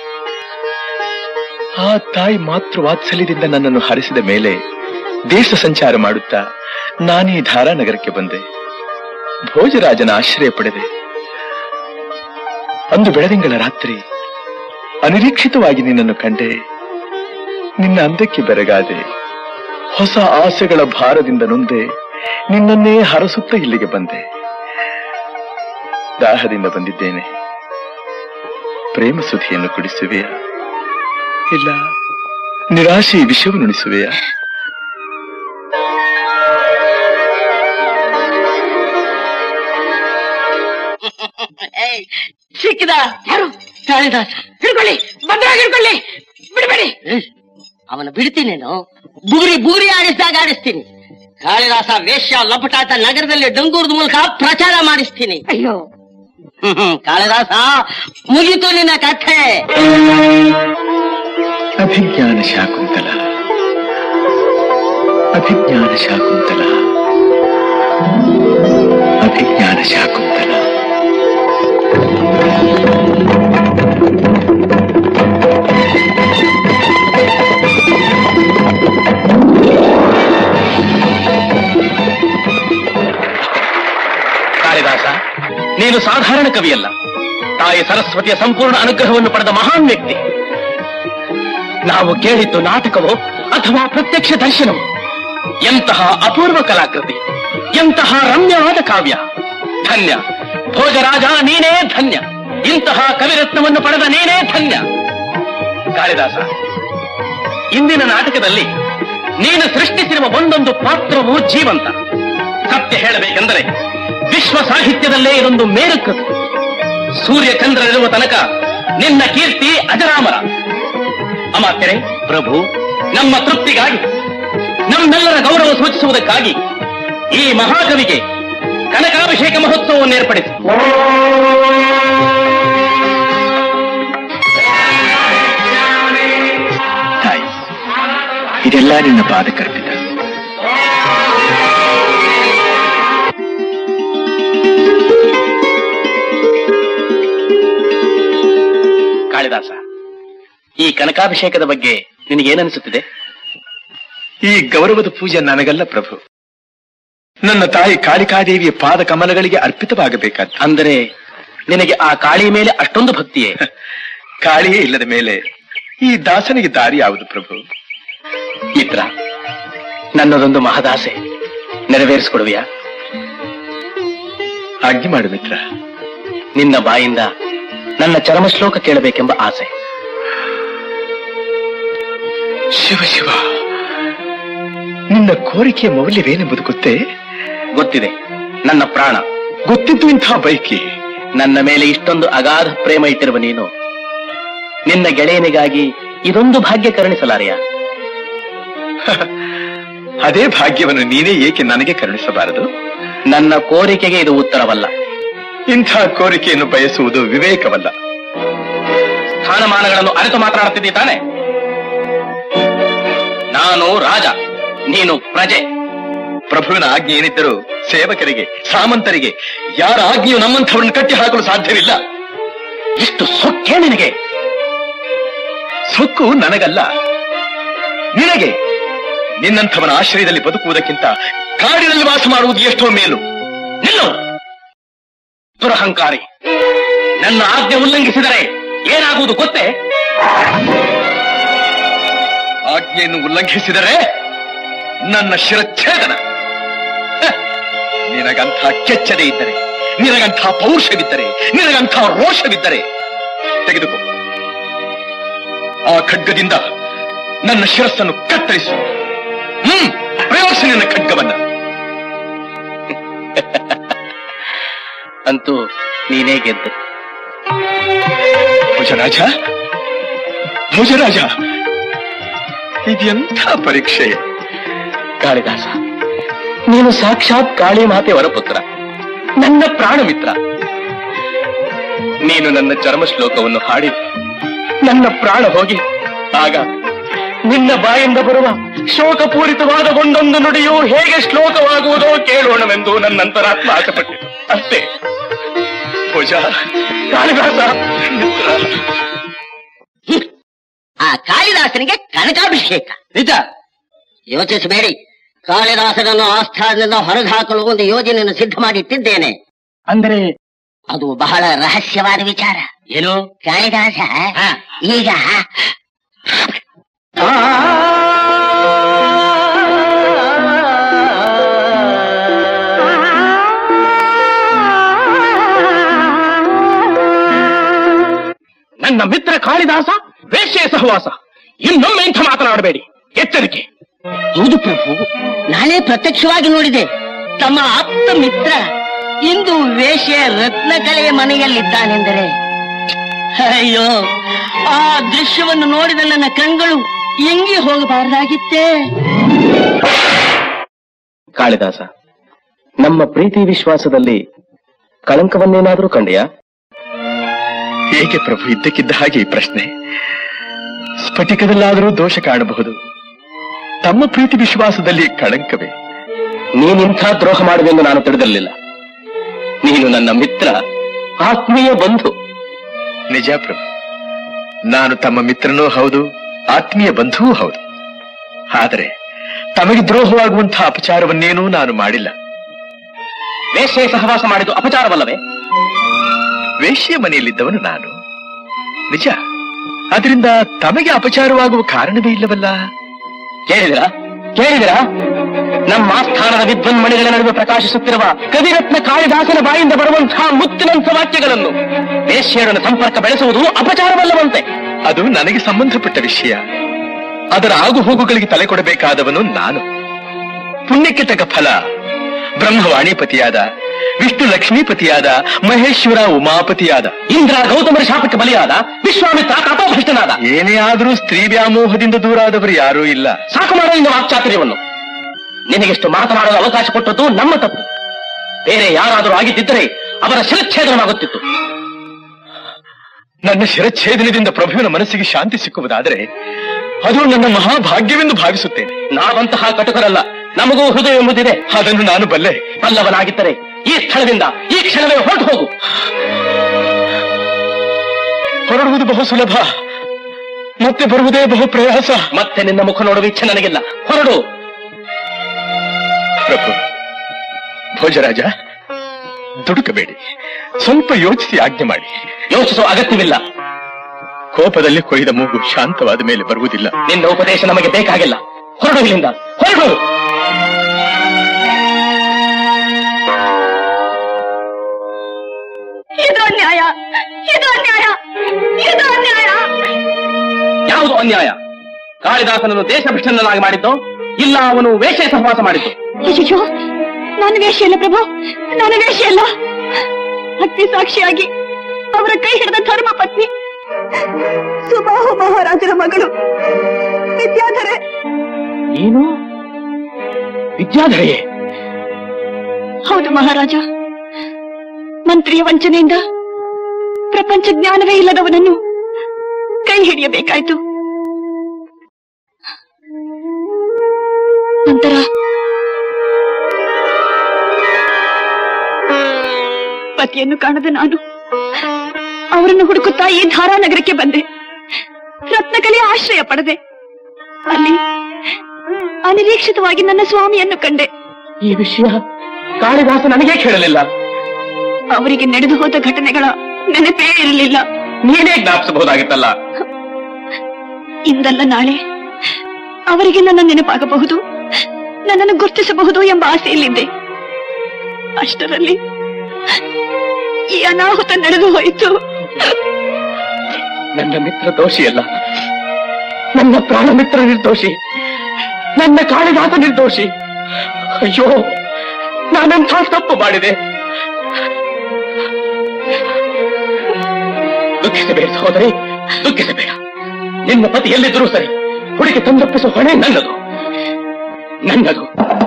ಆ ತಾಯಿ ಮಾತೃ ವಾತ್ಸಲ್ಯದಿಂದ ನನ್ನನ್ನು ಹರಿಸಿದ ಮೇಲೆ ದೇಶ ಸಂಚಾರ ಮಾಡುತ್ತಾ ನಾನೀ ಧಾರಾನಗರಕ್ಕೆ ಬಂದೆ ಭೋಜರಾಜನ ಆಶ್ರಯ ಪಡೆದೆ ಅಂದು ಬೆಳದಿಂಗಳ ರಾತ್ರಿ ಅನಿರೀಕ್ಷಿತವಾಗಿ ನಿನ್ನನ್ನು ಕಂಡೆ ನಿನ್ನ ಅಂದಕ್ಕೆ ಬೆರಗಾದೆ ಹೊಸ ಆಸೆಗಳ ಭಾರದಿಂದ ನೊಂದೆ ನಿನ್ನನ್ನೇ ಹರಸುತ್ತಾ ಇಲ್ಲಿಗೆ ಬಂದೆ ದಾಹದಿಂದ ಬಂದಿದ್ದೇನೆ ಪ್ರೇಮ ಸುಧಿಯನ್ನು ಕುಡಿಸುವೆಯಾ ಇಲ್ಲ ನಿರಾಶೆ ವಿಷವನ್ನು ನುಡಿಸುವೆಯಾ ಸಿಕ್ಕಿದ ಯಾರು ಕಾಳಿದಾಸ ಹಿಡ್ಕೊಳ್ಳಿ ಭದ್ರಾಗಿ ಹಿಡ್ಕೊಳ್ಳಿ ಬಿಡಬೇಡಿ ಅವನ ಬಿಡ್ತೀನೇನು ಬುಗುರಿ ಬುಗುರಿ ಆಡಿಸಿದಾಗ ಆಡಿಸ್ತೀನಿ ಕಾಳಿದಾಸ ವೇಶ್ಯ ಲಪಟಾಟ ನಗರದಲ್ಲಿ ಡಂಗೂರದ ಮೂಲಕ ಪ್ರಚಾರ ಮಾಡಿಸ್ತೀನಿ ಅಯ್ಯೋ ಕಾಳಿದಾಸ ಮುಗಿತು ನಿನ್ನ ಕಥೆ ಅಭಿಜ್ಞಾನ ಶಾಕುಂತಲ ಅಭಿಜ್ಞಾನ ಶಾಕುಂತಲ ಅಭಿಜ್ಞಾನ ಶಾಕುಂತಲ ಕಾಳಿದಾಸ ನೀನು ಸಾಧಾರಣ ಕವಿಯಲ್ಲ ತಾಯಿ ಸರಸ್ವತಿಯ ಸಂಪೂರ್ಣ ಅನುಗ್ರಹವನ್ನು ಪಡೆದ ಮಹಾನ್ ವ್ಯಕ್ತಿ ನಾವು ಕೇಳಿದ್ದು ನಾಟಕವೋ ಅಥವಾ ಪ್ರತ್ಯಕ್ಷ ದರ್ಶನವೋ ಎಂತಹ ಅಪೂರ್ವ ಕಲಾಕೃತಿ ಎಂತಹ ರಮ್ಯವಾದ ಕಾವ್ಯ ಧನ್ಯ ಭೋಜರಾಜ ನೀನೇ ಧನ್ಯ ಇಂತಹ ಕವಿರತ್ನವನ್ನು ಪಡೆದ ನೀನೇ ಧನ್ಯ ಕಾಳಿದಾಸ ಇಂದಿನ ನಾಟಕದಲ್ಲಿ ನೀನು ಸೃಷ್ಟಿಸಿರುವ ಒಂದೊಂದು ಪಾತ್ರವೂ ಜೀವಂತ ಸತ್ಯ ಹೇಳಬೇಕೆಂದರೆ ವಿಶ್ವ ಸಾಹಿತ್ಯದಲ್ಲೇ ಇದೊಂದು ಮೇರುಕೃತಿ ಸೂರ್ಯಚಂದ್ರರಿರುವ ತನಕ ನಿನ್ನ ಕೀರ್ತಿ ಅಜರಾಮರ ಅಮಾತ್ಯರೇ ಪ್ರಭು ನಮ್ಮ ತೃಪ್ತಿಗಾಗಿ ನಮ್ಮೆಲ್ಲರ ಗೌರವ ಸೂಚಿಸುವುದಕ್ಕಾಗಿ ಈ ಮಹಾಕವಿಗೆ ಕನಕಾಭಿಷೇಕ ಮಹೋತ್ಸವವನ್ನು ಏರ್ಪಡಿಸಿ ತಾಯಿ ಇದೆಲ್ಲ ನಿನ್ನ ಪಾದಕರ್ಪಿತ ಕಾಳಿದಾಸ ಈ ಕನಕಾಭಿಷೇಕದ ಬಗ್ಗೆ ನಿನಗೇನನಿಸುತ್ತಿದೆ ಈ ಗೌರವದ ಪೂಜೆ ನನಗಲ್ಲ ಪ್ರಭು ನನ್ನ ತಾಯಿ ಕಾಳಿಕಾದೇವಿಯ ಪಾದ ಕಮಲಗಳಿಗೆ ಅರ್ಪಿತವಾಗಬೇಕಾದ ಅಂದರೆ ನಿನಗೆ ಆ ಕಾಳಿಯ ಮೇಲೆ ಅಷ್ಟೊಂದು ಭಕ್ತಿಯೇ ಕಾಳಿಯೇ ಇಲ್ಲದ ಮೇಲೆ ಈ ದಾಸನಿಗೆ ದಾರಿ ಯಾವುದು ಪ್ರಭು ಮಿತ್ರ ನನ್ನದೊಂದು ಮಹದಾಸೆ ನೆರವೇರಿಸಿಕೊಡುವಿಯಾ ಆಜ್ಞೆ ಮಾಡು ಮಿತ್ರ ನಿನ್ನ ಬಾಯಿಂದ ನನ್ನ ಚರಮ ಶ್ಲೋಕ ಕೇಳಬೇಕೆಂಬ ಆಸೆ ಶಿವ ಶಿವ ನಿನ್ನ ಕೋರಿಕೆಯ ಮೌಲ್ಯವೇನೆಂಬುದು ಗೊತ್ತೇ ಗೊತ್ತಿದೆ ನನ್ನ ಪ್ರಾಣ ಗೊತ್ತಿದ್ದು ಇಂಥ ಬೈಕಿ ನನ್ನ ಮೇಲೆ ಇಷ್ಟೊಂದು ಅಗಾಧ ಪ್ರೇಮ ಇಟ್ಟಿರುವ ನೀನು ನಿನ್ನ ಗೆಳೆಯನಿಗಾಗಿ ಇದೊಂದು ಭಾಗ್ಯ ಕರುಣಿಸಲಾರೆಯ ಅದೇ ಭಾಗ್ಯವನ್ನು ನೀನೇ ಏಕೆ ನನಗೆ ಕರುಣಿಸಬಾರದು ನನ್ನ ಕೋರಿಕೆಗೆ ಇದು ಉತ್ತರವಲ್ಲ ಇಂಥ ಕೋರಿಕೆಯನ್ನು ಬಯಸುವುದು ವಿವೇಕವಲ್ಲ ಸ್ಥಾನಮಾನಗಳನ್ನು ಅರಿತು ಮಾತನಾಡುತ್ತಿದ್ದಿ ತಾನೆ ನಾನು ರಾಜ ನೀನು ಪ್ರಜೆ ಪ್ರಭುವಿನ ಆಜ್ಞೆ ಏನಿದ್ದರೂ ಸೇವಕರಿಗೆ ಸಾಮಂತರಿಗೆ ಯಾರ ಆಜ್ಞೆಯು ನಮ್ಮಂಥವರನ್ನು ಕಟ್ಟಿ ಹಾಕಲು ಸಾಧ್ಯವಿಲ್ಲ ಎಷ್ಟು ಸೊಕ್ಕೆ ನಿನಗೆ ಸೊಕ್ಕು ನನಗಲ್ಲ ನಿನಗೆ ನಿನ್ನಂಥವನ ಆಶ್ರಯದಲ್ಲಿ ಬದುಕುವುದಕ್ಕಿಂತ ಕಾಡಿನಲ್ಲಿ ವಾಸ ಮಾಡುವುದು ಎಷ್ಟೋ ಮೇಲು ನಿಲ್ಲು ದುರಹಂಕಾರಿ ನನ್ನ ಆಜ್ಞೆ ಉಲ್ಲಂಘಿಸಿದರೆ ಏನಾಗುವುದು ಗೊತ್ತೇ ಆಜ್ಞೆಯನ್ನು ಉಲ್ಲಂಘಿಸಿದರೆ ನನ್ನ ಶಿರಚ್ಛೇದನ ಹ! ನಿನಗಂಥ ಕೆಚ್ಚದೆ ಇದ್ದರೆ ನಿನಗಂಥ ಪೌರುಷವಿದ್ದರೆ ನಿನಗಂಥ ರೋಷವಿದ್ದರೆ ತೆಗೆದುಕೋ ಆ ಖಡ್ಗದಿಂದ ನನ್ನ ಶಿರಸ್ಸನ್ನು ಕತ್ತರಿಸು ಹ್ಮ್ ಪ್ರಯೋಗಿಸಿ ನಿನ್ನ ಖಡ್ಗವನ್ನ ಅಂತೂ ನೀನೇ ಗೆದ್ದೆ ಭೋಜರಾಜ ಭೋಜರಾಜ ಇದೆಂಥ ಪರೀಕ್ಷೆ ಕಾಳಿದಾಸ ನೀನು ಸಾಕ್ಷಾತ್ ಕಾಳಿ ಮಾತೆ ವರಪುತ್ರ ನನ್ನ ಪ್ರಾಣ ಮಿತ್ರ ನೀನು ನನ್ನ ಚರ್ಮ ಶ್ಲೋಕವನ್ನು ಹಾಡಿ ನನ್ನ ಪ್ರಾಣ ಹೋಗಿ ಆಗ ನಿನ್ನ ಬಾಯಿಂದ ಬರುವ ಶೋಕಪೂರಿತವಾದ ಒಂದೊಂದು ನುಡಿಯು ಹೇಗೆ ಶ್ಲೋಕವಾಗುವುದೋ ಕೇಳೋಣವೆಂದು ನನ್ನಂತರಾತ್ಮ ಆಸೆಪಟ್ಟಿತು ಅಷ್ಟೇ ಭೋಜ ಕಾಳಿದಾಸ ಮಿತ್ರ ಆ ಕಾಳಿದಾಸನಿಗೆ ಕನಕಾಭಿಷೇಕ ನಿಜ ಯೋಚಿಸಬೇಡಿ ಕಾಳಿದಾಸನನ್ನು ಆಸ್ಥಾನದಿಂದ ಹೊರಗಾಕಲು ಒಂದು ಯೋಜನೆಯನ್ನು ಸಿದ್ಧ ಮಾಡಿಟ್ಟಿದ್ದೇನೆ ಅಂದರೆ ಅದು ಬಹಳ ರಹಸ್ಯವಾದ ವಿಚಾರ ಏನು ಕಾಳಿದಾಸ ಈಗ ನನ್ನ ಮಿತ್ರ ಕಾಳಿದಾಸ ವೇಶ್ಯೆ ಸಹವಾಸ ಇನ್ನೊಮ್ಮೆ ಇಂಥ ಮಾತನಾಡಬೇಡಿ ಎಚ್ಚರಿಕೆ ಹೌದು ಪ್ರಭು ನಾನೇ ಪ್ರತ್ಯಕ್ಷವಾಗಿ ನೋಡಿದೆ ತಮ್ಮ ಆಪ್ತ ಮಿತ್ರ ಇಂದು ವೇಶ್ಯ ರತ್ನಕಲೆಯ ಮನೆಯಲ್ಲಿದ್ದಾನೆಂದರೆ ಅಯ್ಯೋ ಆ ದೃಶ್ಯವನ್ನು ನೋಡಿದ ನನ್ನ ಕಣ್ಗಳು ಎಂಗಿ ಹೋಗಬಾರದಾಗಿತ್ತೇ ಕಾಳಿದಾಸ ನಮ್ಮ ಪ್ರೀತಿ ವಿಶ್ವಾಸದಲ್ಲಿ ಕಳಂಕವನ್ನೇನಾದರೂ ಕಂಡೆಯಾ ಹೇಗೆ ಪ್ರಭು ಇದ್ದಕ್ಕಿದ್ದ ಹಾಗೆ ಈ ಪ್ರಶ್ನೆ ಸ್ಫಟಿಕದಲ್ಲಾದರೂ ದೋಷ ಕಾಣಬಹುದು ತಮ್ಮ ಪ್ರೀತಿ ವಿಶ್ವಾಸದಲ್ಲಿ ಕಳಂಕವೇ ನೀನಿಂಥ ದ್ರೋಹ ಮಾಡುವೆಂದು ನಾನು ತಿಳಿದಿರಲಿಲ್ಲ ನೀನು ನನ್ನ ಮಿತ್ರ ಆತ್ಮೀಯ ಬಂಧು ನಿಜ ಪ್ರಭು ನಾನು ತಮ್ಮ ಮಿತ್ರನೂ ಹೌದು ಆತ್ಮೀಯ ಬಂಧುವೂ ಹೌದು ಆದರೆ ತಮಗೆ ದ್ರೋಹವಾಗುವಂತಹ ಅಪಚಾರವನ್ನೇನೂ ನಾನು ಮಾಡಿಲ್ಲ ವೇಶ್ಯೆ ಸಹವಾಸ ಮಾಡಿದ್ದು ಅಪಚಾರವಲ್ಲವೇ ವೇಶ್ಯ ಮನೆಯಲ್ಲಿದ್ದವನು ನಾನು ನಿಜ ಅದರಿಂದ ತಮಗೆ ಅಪಚಾರವಾಗುವ ಕಾರಣವೇ ಇಲ್ಲವಲ್ಲ ಕೇಳಿದಿರಾ ಕೇಳಿದಿರಾ ನಮ್ಮ ಆಸ್ಥಾನದ ವಿದ್ವನ್ಮಣಿಗಳ ನಡುವೆ ಪ್ರಕಾಶಿಸುತ್ತಿರುವ ಕವಿರತ್ನ ಕಾಳಿದಾಸನ ಬಾಯಿಂದ ಬರುವಂತಹ ಮುತ್ತಿನಂಥ ವಾಕ್ಯಗಳನ್ನು ವೇಶ್ಯರನ್ನು ಸಂಪರ್ಕ ಬೆಳೆಸುವುದು ಅಪಚಾರವಲ್ಲವಂತೆ ಅದು ನನಗೆ ಸಂಬಂಧಪಟ್ಟ ವಿಷಯ ಅದರ ಆಗುಹೋಗುಗಳಿಗೆ ತಲೆ ಕೊಡಬೇಕಾದವನು ನಾನು ಪುಣ್ಯಕ್ಕೆ ತಕ್ಕ ಫಲ ಬ್ರಹ್ಮವಾಣಿಪತಿಯಾದ ವಿಷ್ಣು ಲಕ್ಷ್ಮೀಪತಿಯಾದ ಮಹೇಶ್ವರ ಉಮಾಪತಿಯಾದ ಇಂದ್ರ ಗೌತಮರ ಶಾಪಕ್ಕೆ ಬಲಿಯಾದ ವಿಶ್ವಾಮಿತ್ರ ತಪೋಭ್ರಷ್ಟನಾದ ಏನೇ ಆದರೂ ಸ್ತ್ರೀ ವ್ಯಾಮೋಹದಿಂದ ದೂರಾದವರು ಯಾರೂ ಇಲ್ಲ ಸಾಕು ಮಾಡೋ ನಿನ್ನ ವಾಕ್ಚಾತುರ್ಯವನ್ನು ನಿನಗೆಷ್ಟು ಮಾತನಾಡಲು ಅವಕಾಶ ಕೊಟ್ಟದ್ದು ನಮ್ಮ ತಪ್ಪು ಬೇರೆ ಯಾರಾದರೂ ಆಗಿದ್ದಿದ್ದರೆ ಅವರ ಶಿರಚ್ಛೇದನವಾಗುತ್ತಿತ್ತು ನನ್ನ ಶಿರಚ್ಛೇದನದಿಂದ ಪ್ರಭುವಿನ ಮನಸ್ಸಿಗೆ ಶಾಂತಿ ಸಿಕ್ಕುವುದಾದರೆ ಅದು ನನ್ನ ಮಹಾಭಾಗ್ಯವೆಂದು ಭಾವಿಸುತ್ತೇನೆ ನಾವಂತಹ ಕಟುಕರಲ್ಲ ನಮಗೂ ಹೃದಯ ಎಂಬುದಿದೆ ಅದನ್ನು ನಾನು ಬಲ್ಲೆ ಬಲ್ಲವನಾಗಿದ್ದರೆ ಈ ಸ್ಥಳದಿಂದ ಈ ಕ್ಷಣವೇ ಹೊರಟು ಹೋಗು ಹೊರಡುವುದು ಬಹು ಸುಲಭ ಮತ್ತೆ ಬರುವುದೇ ಬಹು ಪ್ರಯಾಸ ಮತ್ತೆ ನಿನ್ನ ಮುಖ ನೋಡುವ ಇಚ್ಛೆ ನನಗಿಲ್ಲ ಹೊರಡು ಪ್ರಭು ಭೋಜರಾಜ ದುಡುಕಬೇಡಿ ಸ್ವಲ್ಪ ಯೋಚಿಸಿ ಆಜ್ಞೆ ಮಾಡಿ ಯೋಚಿಸುವ ಅಗತ್ಯವಿಲ್ಲ ಕೋಪದಲ್ಲಿ ಕೊಯ್ದ ಮೂಗು ಶಾಂತವಾದ ಮೇಲೆ ಬರುವುದಿಲ್ಲ ನಿನ್ನ ಉಪದೇಶ ನಮಗೆ ಬೇಕಾಗಿಲ್ಲ ಹೊರಡು ಇಲ್ಲಿಂದ ಹೊರಡು ಇದು ಅನ್ಯಾಯ ಇದು ಅನ್ಯಾಯ ಇದು ಅನ್ಯಾಯ ಯಾವುದು ಅನ್ಯಾಯ ಕಾಳಿದಾಸನನ್ನು ದೇಶಭ್ರಷ್ಟನನ್ನಾಗಿ ಮಾಡಿದ್ದು ಇಲ್ಲ ಅವನು ವೇಷ ಸಹವಾಸ ಮಾಡಿದ್ದು ಅಯ್ಯೋ ನಾನು ವೇಷಿಯಲ್ಲ ಪ್ರಭು ನಾನು ವೇಷಿಯಲ್ಲ ಅಗ್ನಿ ಸಾಕ್ಷಿಯಾಗಿ ಅವರ ಕೈ ಹಿಡಿದ ಧರ್ಮ ಪತ್ನಿ ಸುಬಾಹು ಮಹಾರಾಜರ ಮಗಳು ವಿದ್ಯಾಧರೆ ಏನು ವಿದ್ಯಾಧರೆಯೇ ಹೌದು ಮಹಾರಾಜ ಮಂತ್ರಿಯ ವಂಚನೆಯಿಂದ ಪ್ರಪಂಚ ಜ್ಞಾನವೇ ಇಲ್ಲದವನನ್ನು ಕೈ ಹಿಡಿಯಬೇಕಾಯ್ತು ನಂತರ ಪತಿಯನ್ನು ಕಾಣದ ನಾನು ಅವರನ್ನು ಹುಡುಕುತ್ತಾ ಈ ಧಾರಾನಗರಕ್ಕೆ ಬಂದೆ ರತ್ನಕಲೆಯ ಆಶ್ರಯ ಪಡೆದೆ ಅಲ್ಲಿ ಅನಿರೀಕ್ಷಿತವಾಗಿ ನನ್ನ ಸ್ವಾಮಿಯನ್ನು ಕಂಡೆ ಈ ವಿಷಯ ಕಾಳಿದಾಸ ನನಗೆ ಕೇಳಲಿಲ್ಲ ಅವರಿಗೆ ನಡೆದು ಹೋದ ಘಟನೆಗಳ ನೆನಪೇ ಇರಲಿಲ್ಲ ನೀನೇ ಜ್ಞಾಪಿಸಬಹುದಾಗಿತ್ತಲ್ಲ ಇಂದಲ್ಲ ನಾಳೆ ಅವರಿಗೆ ನನ್ನ ನೆನಪಾಗಬಹುದು ನನ್ನನ್ನು ಗುರ್ತಿಸಬಹುದು ಎಂಬ ಆಸೆಯಲ್ಲಿದ್ದೆ ಅಷ್ಟರಲ್ಲಿ ಈ ಅನಾಹುತ ನಡೆದು ಹೋಯಿತು ನನ್ನ ಮಿತ್ರ ದೋಷಿಯಲ್ಲ ನನ್ನ ಪ್ರಾಣ ಮಿತ್ರ ನಿರ್ದೋಷಿ ನನ್ನ ಕಾಳಿದಾಸ ನಿರ್ದೋಷಿ ಅಯ್ಯೋ ನಾನಂಥ ತಪ್ಪು ಮಾಡಿದೆ ದುಃಖಿಸಬೇಡ ಸಹೋದರಿ ದುಃಖಿಸಬೇಡ ನಿನ್ನ ಪತಿ ಎಲ್ಲಿದ್ದರೂ ಸರಿ ಹುಡುಗಿ ತಂದೊಪ್ಪಿಸುವ ಹೊಣೆ ನನ್ನದು ನನ್ನದು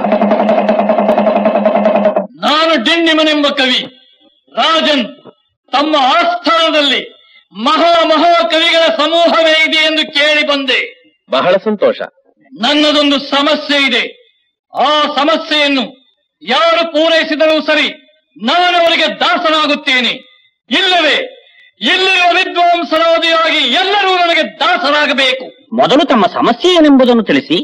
ನಾನು ಡಿಂಡಿಮನೆಂಬ ಕವಿ ರಾಜನ್ ತಮ್ಮ ಆಸ್ಥಾನದಲ್ಲಿ ಮಹಾ ಮಹಾ ಕವಿಗಳ ಸಮೂಹವೇ ಇದೆ ಎಂದು ಕೇಳಿ ಬಂದೆ ಬಹಳ ಸಂತೋಷ ನನ್ನದೊಂದು ಸಮಸ್ಯೆ ಇದೆ ಆ ಸಮಸ್ಯೆಯನ್ನು ಯಾರು ಪೂರೈಸಿದರೂ ಸರಿ ನಾನು ಅವರಿಗೆ ದಾಸನಾಗುತ್ತೇನೆ ಇಲ್ಲವೇ ಇಲ್ಲಿರುವ ವಿದ್ವಾಂಸರಾದಿಯಾಗಿ ಎಲ್ಲರೂ ನನಗೆ ದಾಸರಾಗಬೇಕು ಮೊದಲು ತಮ್ಮ ಸಮಸ್ಯೆ ಏನೆಂಬುದನ್ನು ತಿಳಿಸಿ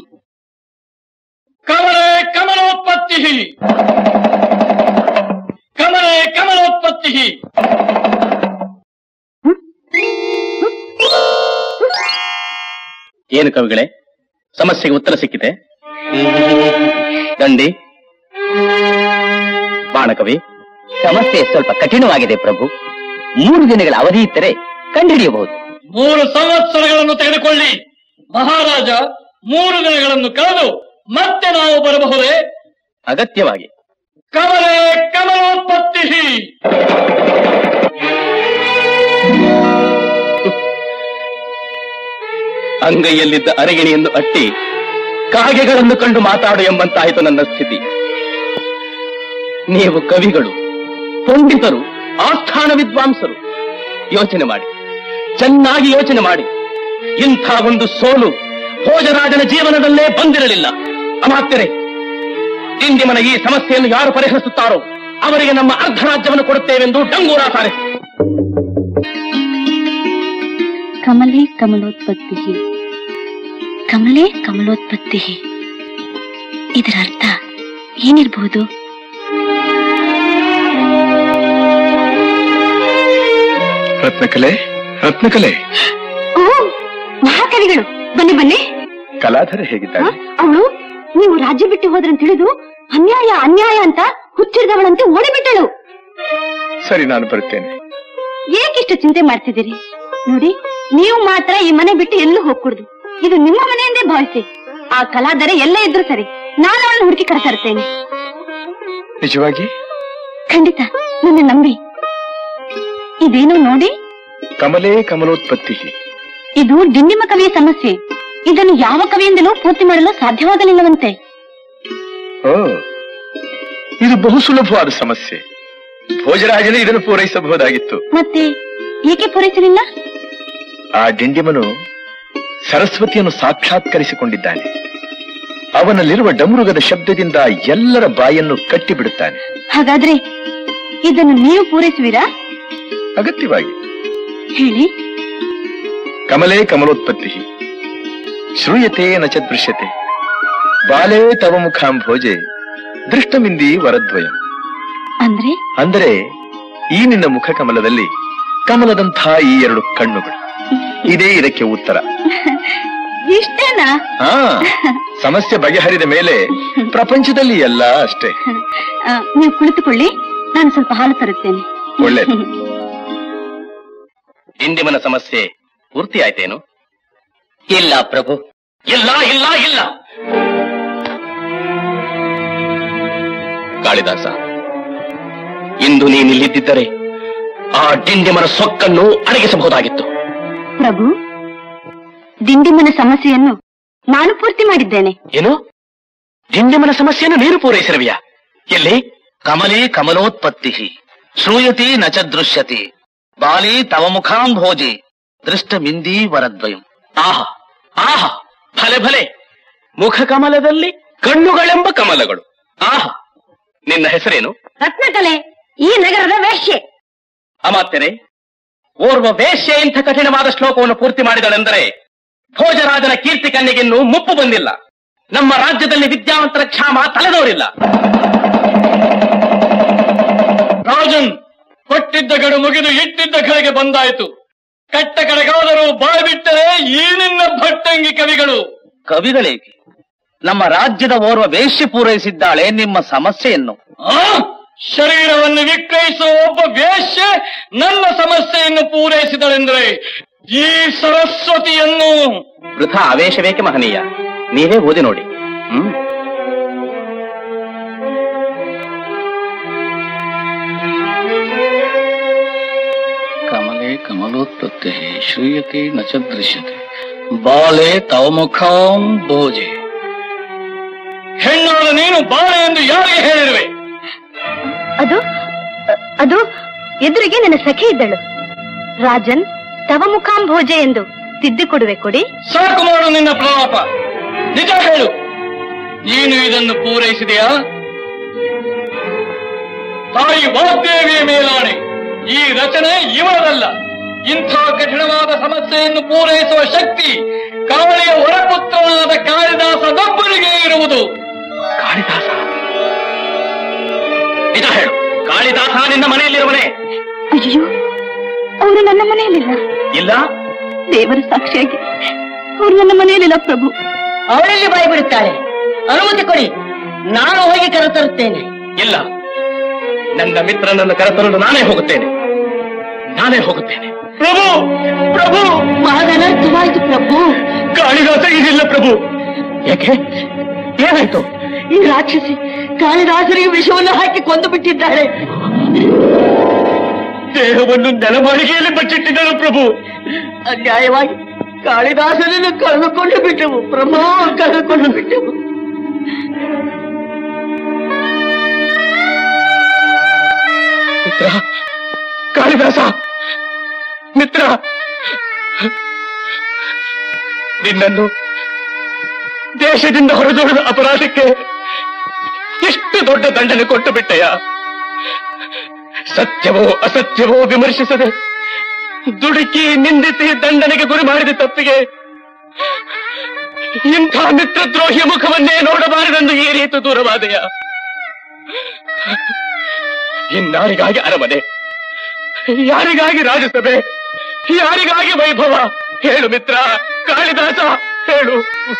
ಕಮಲೇ ಕಮಲೋತ್ಪತ್ತಿ ಕಮಲೇ ಕಮಲೋತ್ಪತ್ತಿ ಏನು ಕವಿಗಳೇ ಸಮಸ್ಯೆಗೆ ಉತ್ತರ ಸಿಕ್ಕಿದೆ ದಂಡಿ ಬಾಣಕವಿ ಸಮಸ್ಯೆ ಸ್ವಲ್ಪ ಕಠಿಣವಾಗಿದೆ ಪ್ರಭು ಮೂರು ದಿನಗಳ ಅವಧಿ ಇದ್ದರೆ ಕಂಡುಹಿಡಿಯಬಹುದು ಮೂರು ಸಂವತ್ಸರಗಳನ್ನು ತೆಗೆದುಕೊಳ್ಳಿ ಮಹಾರಾಜ ಮೂರು ದಿನಗಳನ್ನು ಕಳೆದು ಮತ್ತೆ ನಾವು ಬರಬಹುದೇ ಅಗತ್ಯವಾಗಿ ಕಮಲೇ ಕಮಲೋತ್ಪತ್ತಿ ಅಂಗೈಯಲ್ಲಿದ್ದ ಅರಗಿಣಿಯನ್ನು ಅಟ್ಟಿ ಕಾಗೆಗಳನ್ನು ಕಂಡು ಮಾತಾಡು ಎಂಬಂತಾಯಿತು ನನ್ನ ಸ್ಥಿತಿ ನೀವು ಕವಿಗಳು ಪಂಡಿತರು ಆಸ್ಥಾನ ವಿದ್ವಾಂಸರು ಯೋಚನೆ ಮಾಡಿ ಚೆನ್ನಾಗಿ ಯೋಚನೆ ಮಾಡಿ ಇಂಥ ಒಂದು ಸೋಲು ಭೋಜರಾಜನ ಜೀವನದಲ್ಲೇ ಬಂದಿರಲಿಲ್ಲ ಅಮಾತ್ಯರೇ ಇಂದಿಮನ ಈ ಸಮಸ್ಯೆಯನ್ನು ಯಾರು ಪರಿಹರಿಸುತ್ತಾರೋ ಅವರಿಗೆ ನಮ್ಮ ಅರ್ಧ ರಾಜ್ಯವನ್ನು ಕೊಡುತ್ತೇವೆಂದು ಡಂಗೂರ ಸಾರಿಸಿ ಕಮಲೇ ಕಮಲೋತ್ಪತ್ತಿ ಕಮಲೇ ಕಮಲೋತ್ಪತ್ತಿ ಇದರ ಅರ್ಥ ಏನಿರಬಹುದು ರತ್ನಕಲೆ ರತ್ನಕಲೆ ಓ ಮಹಾಕವಿಗಳು ಬನ್ನಿ ಬನ್ನಿ ಕಲಾಧರ ಹೇಗಿದ್ದಾಳೆ ಅವಳು ನೀವು ರಾಜ್ಯ ಬಿಟ್ಟು ಹೋದ್ರಂತ ತಿಳಿದು ಅನ್ಯಾಯ ಅನ್ಯಾಯ ಅಂತ ಹುಚ್ಚಿಡ್ದವಳಂತೆ ಓಡಿಬಿಟ್ಟಳು ಸರಿ ನಾನು ಬರುತ್ತೇನೆ ಏಕಿಷ್ಟು ಚಿಂತೆ ಮಾಡ್ತಿದ್ದೀರಿ ನೋಡಿ ನೀವು ಮಾತ್ರ ಈ ಮನೆ ಬಿಟ್ಟು ಎಲ್ಲೂ ಹೋಗ್ಕೂಡ್ದು ಇದು ನಿಮ್ಮ ಮನೆಯೆಂದೇ ಭಾವಿಸಿ ಆ ಕಲಾದರೆ ಎಲ್ಲೇ ಇದ್ರು ಸರಿ ನಾನು ಅವಳನ್ನು ಹುಡುಕಿ ಕರೆತರ್ತೇನೆ ನಿಜವಾಗಿ ಖಂಡಿತ ನನ್ನ ನಂಬಿ ಇದೇನು ನೋಡಿ ಕಮಲೇ ಕಮಲೋತ್ಪತ್ತಿ ಇದು ಡಿಂಡಿಮ ಕವಿಯ ಸಮಸ್ಯೆ ಇದನ್ನು ಯಾವ ಕವಿಯಿಂದಲೂ ಪೂರ್ತಿ ಮಾಡಲು ಸಾಧ್ಯವಾಗಲಿಲ್ಲವಂತೆ ಓ ಇದು ಬಹು ಸುಲಭವಾದ ಸಮಸ್ಯೆ ಭೋಜರಾಜನೇ ಇದನ್ನು ಪೂರೈಸಬಹುದಾಗಿತ್ತು ಮತ್ತೆ ಏಕೆ ಪೂರೈಸಲಿಲ್ಲ ಆ ಡಿಂಡಿಮನು ಸರಸ್ವತಿಯನ್ನು ಸಾಕ್ಷಾತ್ಕರಿಸಿಕೊಂಡಿದ್ದಾನೆ ಅವನಲ್ಲಿರುವ ಡಮರುಗದ ಶಬ್ದದಿಂದ ಎಲ್ಲರ ಬಾಯನ್ನು ಕಟ್ಟಿಬಿಡುತ್ತಾನೆ ಹಾಗಾದ್ರೆ ಇದನ್ನು ನೀವು ಪೂರೈಸುವಿರಾ ಅಗತ್ಯವಾಗಿ ಹೇಳಿ ಕಮಲೇ ಕಮಲೋತ್ಪತ್ತಿ ಶ್ರೂಯತೆ ನ ಚ ದೃಶ್ಯತೆ ಬಾಲೇ ತವ ಮುಖಾಂಭೋಜೆ ದೃಷ್ಟಮಿಂದಿ ವರದ್ವಯಂ ಅಂದ್ರೆ ಅಂದರೆ ಈ ನಿನ್ನ ಮುಖ ಕಮಲದಲ್ಲಿ ಕಮಲದಂಥ ಈ ಎರಡು ಕಣ್ಣುಗಳು ಇದೇ ಇದಕ್ಕೆ ಉತ್ತರ ಇಷ್ಟೇನಾ ಹಾ ಸಮಸ್ಯೆ ಬಗೆಹರಿದ ಮೇಲೆ ಪ್ರಪಂಚದಲ್ಲಿ ಎಲ್ಲ ಅಷ್ಟೇ ಆ, ನೀವು ಕುಳಿತುಕೊಳ್ಳಿ ನಾನು ಸ್ವಲ್ಪ ಹಾಲು ತರುತ್ತೇನೆ ಒಳ್ಳೇದು ಇಂದಿಮನ ಸಮಸ್ಯೆ ಪೂರ್ತಿ ಆಯ್ತೇನು ಇಲ್ಲ ಪ್ರಭು ಇಲ್ಲ ಇಲ್ಲ ಇಲ್ಲ ಕಾಳಿದಾಸ ಇಂದು ನೀನಿಲ್ಲಿದ್ದರೆ ಆ ಡಿಂಡಿಮನ ಸೊಕ್ಕನ್ನು ಅಡಗಿಸಬಹುದಾಗಿತ್ತು ಪ್ರಭು ದಿಂಡಿಮನ ಸಮಸ್ಯೆಯನ್ನು ನಾನು ಪೂರ್ತಿ ಮಾಡಿದ್ದೇನೆ ಏನು ಡಿಂಡಿಮನ ಸಮಸ್ಯೆಯನ್ನು ನೀರು ಪೂರೈಸಿರುವಿಯಾ ಎಲ್ಲಿ ಕಮಲೇ ಕಮಲೋತ್ಪತ್ತಿ ಶ್ರೂಯತಿ ನ ಚ ದೃಶ್ಯತಿ ಬಾಲಿ ತವ ಮುಖಾಂಭೋಜಿ ದೃಷ್ಟಮಿಂದಿ ವರದ್ವಯಂ ಆಹಾ ಆಹಾ ಭಲೆ ಭಲೆ ಮುಖ ಕಮಲದಲ್ಲಿ ಕಣ್ಣುಗಳೆಂಬ ಕಮಲಗಳು ಆಹಾ ನಿನ್ನ ಹೆಸರೇನು ರತ್ನಕಲೆ ಈ ನಗರದ ವೇಶ್ಯೆ ಅಮಾತ್ಯರೇ ಓರ್ವ ವೇಶ್ಯೆ ಇಂಥ ಕಠಿಣವಾದ ಶ್ಲೋಕವನ್ನು ಪೂರ್ತಿ ಮಾಡಿದಳೆಂದರೆ ಭೋಜರಾಜನ ಕೀರ್ತಿ ಕಣ್ಣಿಗಿನ್ನೂ ಮುಪ್ಪು ಬಂದಿಲ್ಲ ನಮ್ಮ ರಾಜ್ಯದಲ್ಲಿ ವಿದ್ಯಾವಂತರ ಕ್ಷಾಮ ತಲೆದೋರಿಲ್ಲ ರಾಜನ್ ಕೊಟ್ಟಿದ್ದ ಗಡು ಮುಗಿದು ಇಟ್ಟಿದ್ದ ಕಡೆಗೆ ಬಂದಾಯಿತು ಕಟ್ಟ ಕಡೆಗಾದರೂ ಬಾಯ್ ಬಿಟ್ಟರೆ ಈ ನಿನ್ನ ಭಟ್ಟಂಗಿ ಕವಿಗಳು ಕವಿಗಳೇಕೆ ನಮ್ಮ ರಾಜ್ಯದ ಓರ್ವ ವೇಶ್ಯೆ ಪೂರೈಸಿದ್ದಾಳೆ ನಿಮ್ಮ ಸಮಸ್ಯೆಯನ್ನು ಆ ಶರೀರವನ್ನು ವಿಕ್ರಯಿಸುವ ಒಬ್ಬ ವೇಶ್ಯೆ ನನ್ನ ಸಮಸ್ಯೆಯನ್ನು ಪೂರೈಸಿದಳೆಂದರೆ ಈ ಸರಸ್ವತಿಯನ್ನು ವೃಥಾ ಆವೇಶವೇಕೆ ಮಹನೀಯ ನೀವೇ ಓದಿ ನೋಡಿ ಹ್ಮ್ ಕಮಲೆ ಕಮಲೋತ್ಪತ್ತಿ ಶ್ರೂಯತೆ ನ ಚ ದೃಶ್ಯತೆ ಬಾಲೆ ತವ ಮುಖಾಂ ಭೋಜೆ ಹೆಣ್ಣಾದ ನೀನು ಬಾಳೆ ಎಂದು ಯಾರಿಗೆ ಹೇಳಿರುವೆ ಅದು ಅದು ಎದುರಿಗೆ ನನ್ನ ಸಖಿ ಇದ್ದಳು ರಾಜನ್ ತವ ಮುಖಾಂಭೋಜೆ ಎಂದು ತಿದ್ದಿ ಕೊಡುವೆ ಕೊಡಿ ಸಾಕು ಮಾಡು ನಿನ್ನ ಪ್ರಲಾಪ ನಿಜ ಹೇಳು ನೀನು ಇದನ್ನು ಪೂರೈಸಿದೆಯಾ ತಾಯಿ ವಾಗ್ದೇವಿಯ ಮೇಲಾಣೆ ಈ ರಚನೆ ಇವರದಲ್ಲ ಇಂಥ ಕಠಿಣವಾದ ಸಮಸ್ಯೆಯನ್ನು ಪೂರೈಸುವ ಶಕ್ತಿ ಕಾಳಿಯ ಹೊರಪುತ್ರನಾದ ಕಾಳಿದಾಸನೊಬ್ಬನಿಗೆ ಇರುವುದು ಕಾಳಿದಾಸ ನಿಜ ಹೇಳು ಕಾಳಿದಾಸ ನಿನ್ನ ಮನೆಯಲ್ಲಿರುವನೇ ಅಯ್ಯೋ ಅವರು ನನ್ನ ಮನೆಯಲ್ಲಿಲ್ಲ ಇಲ್ಲ ದೇವರ ಸಾಕ್ಷಿಯಾಗಿ ಅವರು ನನ್ನ ಮನೆಯಲ್ಲಿಲ್ಲ ಪ್ರಭು ಅವಳಲ್ಲಿ ಬಾಯಿ ಬಿಡುತ್ತಾಳೆ ಅನುಮತಿ ಕೊಡಿ ನಾನು ಹೋಗಿ ಕರೆತರುತ್ತೇನೆ ಇಲ್ಲ ನನ್ನ ಮಿತ್ರನನ್ನು ಕರೆತರಲು ನಾನೇ ಹೋಗುತ್ತೇನೆ ನಾನೇ ಹೋಗುತ್ತೇನೆ ಪ್ರಭು ಪ್ರಭು ಮಹಾಗನರ್ಥವಾಯಿತು ಪ್ರಭು ಕಾಳಿದಾಸ ಇದಿಲ್ಲ ಪ್ರಭು ಯಾಕೆ ಏನಾಯ್ತು ಈ ರಾಕ್ಷಸಿ ಕಾಳಿದಾಸರಿಗೆ ವಿಷವನ್ನು ಹಾಕಿ ಕೊಂದು ಬಿಟ್ಟಿದ್ದಾಳೆ ದೇಹವನ್ನು ನೆಲಮಾಳಿಗೆಯಲ್ಲಿ ಬಚ್ಚಿಟ್ಟಿದ್ದಳು ಪ್ರಭು ಅನ್ಯಾಯವಾಗಿ ಕಾಳಿದಾಸನನ್ನು ಕಳೆದುಕೊಂಡು ಬಿಟ್ಟೆವು ಪ್ರಭು ಕಳೆದುಕೊಂಡು ಬಿಟ್ಟೆವು ಮಿತ್ರ ಕಾಳಿದಾಸ ಮಿತ್ರ ನಿನ್ನನ್ನು ದೇಶದಿಂದ ಹೊರದೂಡಿದ ಅಪರಾಧಕ್ಕೆ ಎಷ್ಟು ದೊಡ್ಡ ದಂಡನೆ ಕೊಟ್ಟು ಬಿಟ್ಟೆಯ ಸತ್ಯವೋ ಅಸತ್ಯವೋ ವಿಮರ್ಶಿಸದೆ ದುಡುಕಿ ನಿಂದಿಸಿ ದಂಡನೆಗೆ ಗುರಿ ಮಾಡಿದ ತಪ್ಪಿಗೆ ಇಂಥ ಮಿತ್ರದ್ರೋಹಿಯ ಮುಖವನ್ನೇ ನೋಡಬಾರದೆಂದು ಈ ರೀತಿ ದೂರವಾದೆಯ ಇನ್ನಾರಿಗಾಗಿ ಅರಮನೆ ಯಾರಿಗಾಗಿ ರಾಜಸಭೆ ಯಾರಿಗಾಗಿ ವೈಭವ ಹೇಳು ಮಿತ್ರ ಕಾಳಿದಾಸ ಹೇಳು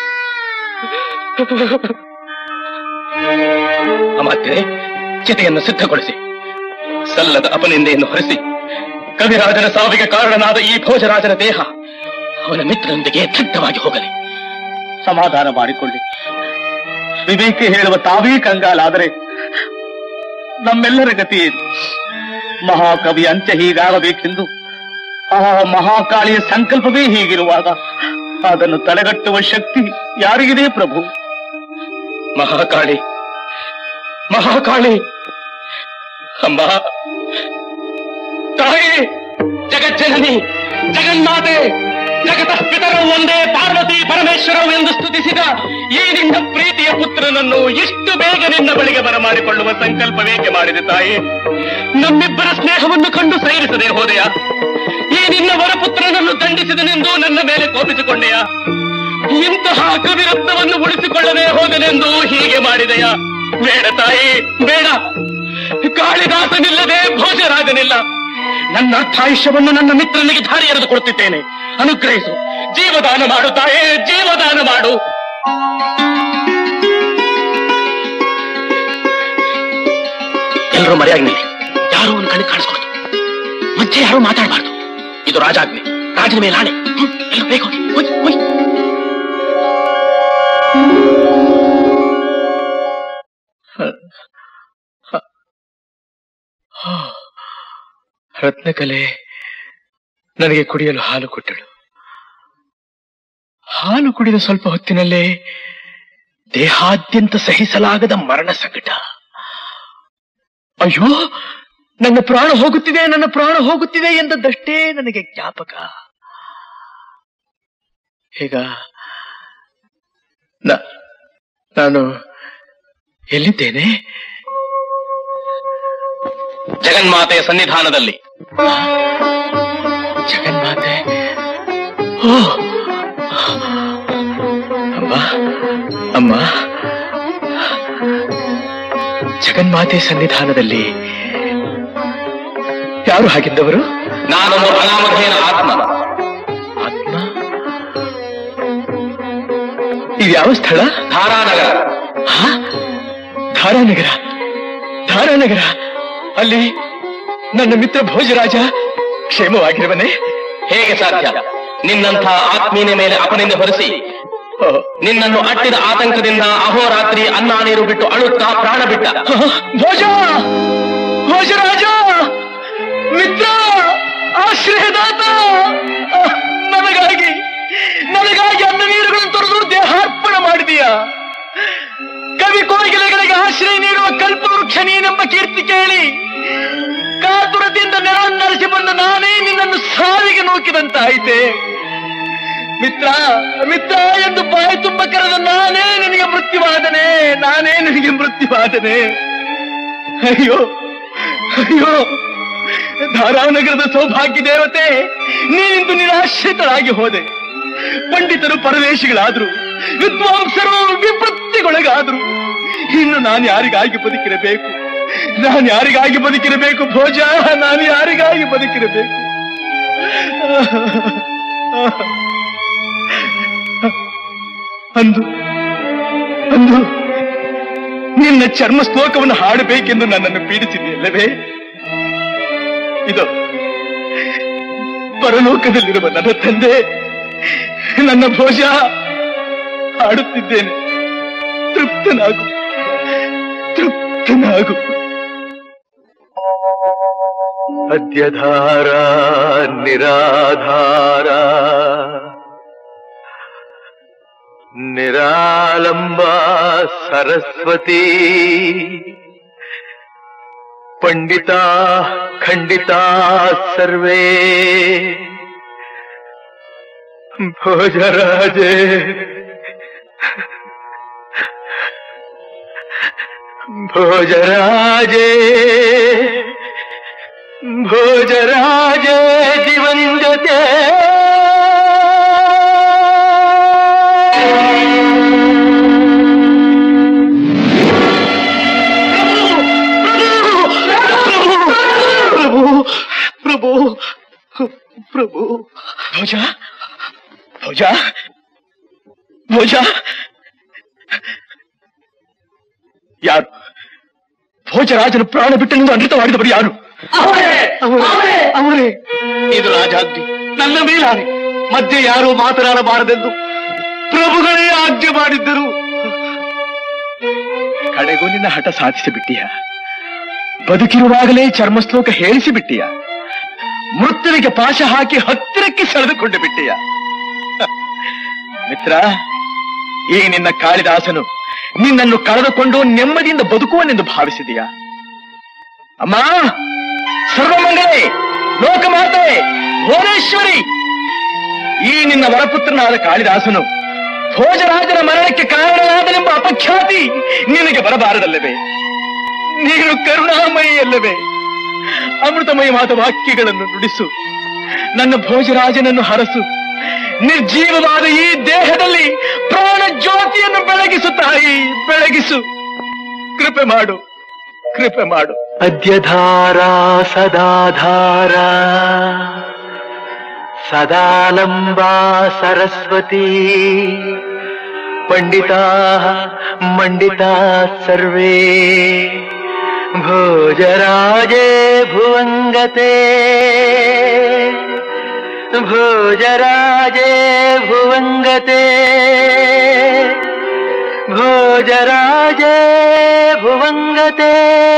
ಅಮಾತ್ಯೆ ಚಿತೆಯನ್ನು ಸಿದ್ಧಗೊಳಿಸಿ ಸಲ್ಲದ ಅಪನಿಂದೆಯನ್ನು ಹೊರಿಸಿ ಕವಿರಾಜನ ಸಾವಿಗೆ ಕಾರಣನಾದ ಈ ಭೋಜರಾಜನ ದೇಹ ಅವನ ಮಿತ್ರನೊಂದಿಗೆ ದಗ್ಧವಾಗಿ ಹೋಗಲಿ ಸಮಾಧಾನ ಮಾಡಿಕೊಳ್ಳಿ ವಿವೇಕ ಹೇಳುವ ತಾವೇ ಕಂಗಾಲಾದರೆ ನಮ್ಮೆಲ್ಲರ ಗತಿ ಏನು ಮಹಾಕವಿ ಅಂತ್ಯ ಹೀಗಾಗಬೇಕೆಂದು ಆ ಮಹಾಕಾಳಿಯ ಸಂಕಲ್ಪವೇ ಹೀಗಿರುವಾಗ ಅದನ್ನು ತಡೆಗಟ್ಟುವ ಶಕ್ತಿ ಯಾರಿಗಿದೆ ಪ್ರಭು ಮಹಾಕಾಳಿ ಮಹಾಕಾಳಿ ಅಮ್ಮ ತಾಯಿ ಜಗಜ್ಜನನಿ ಜಗನ್ಮಾತೆ ಜಗತಃ ಪಿತರು ಒಂದೇ ಪಾರ್ವತಿ ಪರಮೇಶ್ವರವು ಎಂದು ಸ್ತುತಿಸಿದ ಈ ನಿನ್ನ ಪ್ರೀತಿಯ ಪುತ್ರನನ್ನು ಇಷ್ಟು ಬೇಗ ನಿನ್ನ ಬಳಿಗೆ ಬರಮಾಡಿಕೊಳ್ಳುವ ಸಂಕಲ್ಪವೇಕೆ ಮಾಡಿದೆ ತಾಯಿ ನಮ್ಮಿಬ್ಬರ ಸ್ನೇಹವನ್ನು ಕಂಡು ಸೈರಿಸದೆ ಹೋದೆಯಾ ಈ ನಿನ್ನ ವರಪುತ್ರನನ್ನು ದಂಡಿಸಿದನೆಂದು ನನ್ನ ಮೇಲೆ ಕೋಪಿಸಿಕೊಂಡೆಯಾ ಇಂತಹ ಕವಿರತ್ನವನ್ನು ಉಳಿಸಿಕೊಳ್ಳದೆ ಹೋದನೆಂದು ಹೀಗೆ ಮಾಡಿದೆಯಾ ಬೇಡ ತಾಯಿ ಬೇಡ ಕಾಳಿದಾಸನಿಲ್ಲದೆ ಭೋಜರಾಜನಿಲ್ಲ ನನ್ನ ಅರ್ಥಾಯುಷ್ಯವನ್ನು ನನ್ನ ಮಿತ್ರನಿಗೆ ದಾರಿ ಎರೆದು ಕೊಡುತ್ತಿದ್ದೇನೆ ಅನುಗ್ರಹಿಸು ಜೀವದಾನ ಮಾಡು ತಾಯೇ ಜೀವದಾನ ಮಾಡು ಎಲ್ಲರೂ ಮರೆಯಾಗಿ ನಿಲ್ಲಿ ಯಾರು ಒಂದು ಕಣ್ಣು ಕಾಣಿಸ್ಕೊಡ್ತು ಮಧ್ಯೆ ಯಾರು ಮಾತಾಡಬಾರ್ದು ಇದು ರಾಜಾಜ್ಞೆ ರಾಜನ ಮೇಲೆ ಆಣೆ ಹ್ಮ್, ಎಲ್ಲರೂ ಬೇಕು ಹೋಗಿ ಹೋಗಿ ರತ್ನಕಲೆ ನನಗೆ ಕುಡಿಯಲು ಹಾಲು ಕೊಟ್ಟಳು ಹಾಲು ಕುಡಿದ ಸ್ವಲ್ಪ ಹೊತ್ತಿನಲ್ಲೇ ದೇಹಾದ್ಯಂತ ಸಹಿಸಲಾಗದ ಮರಣ ಸಂಕಟ ಅಯ್ಯೋ ನನ್ನ ಪ್ರಾಣ ಹೋಗುತ್ತಿದೆ ನನ್ನ ಪ್ರಾಣ ಹೋಗುತ್ತಿದೆ ಎಂದದ್ದಷ್ಟೇ ನನಗೆ ಜ್ಞಾಪಕ ಈಗ ನ- ನಾನು ಎಲ್ಲಿದ್ದೇನೆ ಜಗನ್ಮಾತೆಯ ಸನ್ನಿಧಾನದಲ್ಲಿ ಜಗನ್ಮಾತೆ ಓ ಅಮ್ಮ ಅಮ್ಮ ಜಗನ್ಮಾತೆ ಸನ್ನಿಧಾನದಲ್ಲಿ ಯಾರು ಹಾಗಿದ್ದವರು ನಾನೊಂದು ಅನಾಮಧೇನ ಆತ್ಮ ಆತ್ಮ ಇದು ಯಾವ ಸ್ಥಳ ಧಾರಾನಗರ ಹಾ? ಧಾರಾನಗರ ಧಾರಾನಗರ ಅಲ್ಲಿ ನನ್ನ ಮಿತ್ರ ಭೋಜರಾಜ ಕ್ಷೇಮವಾಗಿರುವನೇ ಹೇಗೆ ಸಾಧ್ಯ ನಿನ್ನಂಥ ಆತ್ಮೀಯನ ಮೇಲೆ ಅಪನಿಂದ ಹೊರಿಸಿ ಓ, ನಿನ್ನನ್ನು ಅಟ್ಟಿದ ಆತಂಕದಿಂದ ಅಹೋರಾತ್ರಿ ಅನ್ನ ನೀರು ಬಿಟ್ಟು ಅಳುತ್ತಾ ಪ್ರಾಣ ಬಿಟ್ಟ ಆ, ಭೋಜ ಭೋಜರಾಜ ಮಿತ್ರ ಆಶ್ರಯದಾತ ಆ, ನನಗಾಗಿ ನನಗಾಗಿ ಅನ್ನ ನೀರುಗಳನ್ನು ತೊರೆದು ದೇಹಾರ್ಪಣ ಮಾಡಿದೀಯಾ ಕವಿ ಕೋಗಿಲೆಗಳಿಗೆ ಆಶ್ರಯ ನೀಡುವ ಕಲ್ಪವೃಕ್ಷ ನೀನೆಂಬ ಕೀರ್ತಿ ಕೇಳಿ ಕಾತುರದಿಂದ ನೆರಳನ್ನರಿಸಿ ಬಂದ ನಾನೇ ನಿನ್ನನ್ನು ಸಾವಿಗೆ ನೂಕಿದಂತಾಯಿತೆ ಮಿತ್ರ ಮಿತ್ರ ಎಂದು ಬಾಯಿ ತುಂಬ ಕರೆದ ನಾನೇ ನಿನಗೆ ಮೃತ್ಯುವಾದನೆ ನಾನೇ ನಿನಗೆ ಮೃತ್ಯುವಾದನೆ ಅಯ್ಯೋ ಅಯ್ಯೋ ಧಾರಾನಗರದ ಸೌಭಾಗ್ಯ ದೇವತೆ ನೀನಿಂದು ನಿರಾಶ್ರಿತಳಾಗಿ ಹೋದೆ ಪಂಡಿತರು ಪರದೇಶಿಗಳಾದ್ರು ವಿದ್ವಾಂಸರು ವಿಪತ್ತಿಗೊಳಗಾದ್ರು ಇನ್ನು ನಾನು ಯಾರಿಗಾಗಿ ಬದುಕಿರಬೇಕು ನಾನು ಯಾರಿಗಾಗಿ ಬದುಕಿರಬೇಕು ಭೋಜ ನಾನು ಯಾರಿಗಾಗಿ ಬದುಕಿರಬೇಕು ಅಂದು ಅಂದು ನಿನ್ನ ಚರ್ಮ ಶ್ಲೋಕವನ್ನು ಹಾಡಬೇಕೆಂದು ನನ್ನನ್ನು ಪೀಡಿಸಿದೆಯಲ್ಲವೇ ಇದು ಪರಲೋಕದಲ್ಲಿರುವ ನನ್ನ ತಂದೆ ನನ್ನ ಭೋಜ ಹಾಡುತ್ತಿದ್ದೇನೆ ತೃಪ್ತನಾಗು ತೃಪ್ತನಾಗು ಅದ್ಯಧಾರ ನಿರಾಧಾರ ನಿರಾಲಂಬ ಸರಸ್ವತಿ ಪಂಡಿತ ಖಂಡಿತ ಸರ್ವೇ ಭೋಜರಾಜೇ ಭೋಜರಾಜೇ ಭೋಜರಾಜೇ ದಿವಂಗತೆ ಪ್ರಭು ಪ್ರಭು ಪ್ರಭು ಭೋಜ ಭೋಜ ಭೋಜ ಯಾರು ಭೋಜರಾಜನು ಪ್ರಾಣ ಬಿಟ್ಟನೆಂದು ಅನೃತವಾಡಿದವರು ಯಾರು ಅವರೇ ಇದು ರಾಜಾಜ್ಞೆ ನನ್ನ ಮೇಲಾನೆ ಮಧ್ಯೆ ಯಾರೂ ಮಾತನಾಡಬಾರದೆಂದು ಪ್ರಭುಗಳೇ ಆಜ್ಞೆ ಮಾಡಿದ್ದರು ಕಡೆಗೂ ನಿನ್ನ ಹಠ ಸಾಧಿಸಿ ಬಿಟ್ಟೀಯ ಬದುಕಿರುವಾಗಲೇ ಚರ್ಮಶ್ಲೋಕ ಹೇಳಿಸಿ ಬಿಟ್ಟೀಯ ಮೃತ್ಯುವಿಗೆ ಪಾಶ ಹಾಕಿ ಹತ್ತಿರಕ್ಕೆ ಸೆಳೆದುಕೊಂಡು ಬಿಟ್ಟೀಯ ಮಿತ್ರ ಈ ನಿನ್ನ ಕಾಳಿದಾಸನು ನಿನ್ನನ್ನು ಕಳೆದುಕೊಂಡು ನೆಮ್ಮದಿಯಿಂದ ಬದುಕುವನೆಂದು ಭಾವಿಸಿದೀಯಾ ಅಮ್ಮ ಸರ್ವಮಂಗಲೇ ಲೋಕಮಾತೆ ಭುವನೇಶ್ವರಿ ಈ ನಿನ್ನ ವರಪುತ್ರನಾದ ಕಾಳಿದಾಸನು ಭೋಜರಾಜನ ಮರಣಕ್ಕೆ ಕಾರಣನಾದನೆಂಬ ಅಪಖ್ಯಾತಿ ನಿನಗೆ ಬರಬಾರದಲ್ಲವೇ ನೀನು ಕರುಣಾಮಯಿಯಲ್ಲವೇ ಅಮೃತಮಯವಾದ ವಾಕ್ಯಗಳನ್ನು ನುಡಿಸು ನನ್ನ ಭೋಜರಾಜನನ್ನು ಹರಸು ನಿರ್ಜೀವವಾದ ಈ ದೇಹದಲ್ಲಿ ಪ್ರಾಣ ಜ್ಯೋತಿಯನ್ನು ಬೆಳಗಿಸು ತಾಯಿ ಬೆಳಗಿಸು ಕೃಪೆ ಮಾಡು ಕೃಪೆ ಮಾಡು ಅದ್ಯಧಾರ ಸದಾಧಾರ ಸದಾಲಂಬಾ ಸರಸ್ವತಿ ಪಂಡಿತಾ ಮಂಡಿತಾ ಸರ್ವೇ ಭೋಜರಾಜೇ ಭುವಂಗತೆ ಭೋಜರಾಜೇ ಭುವಂಗತೆ ಭೋಜರಾಜೇ ಭುವಂಗತೆ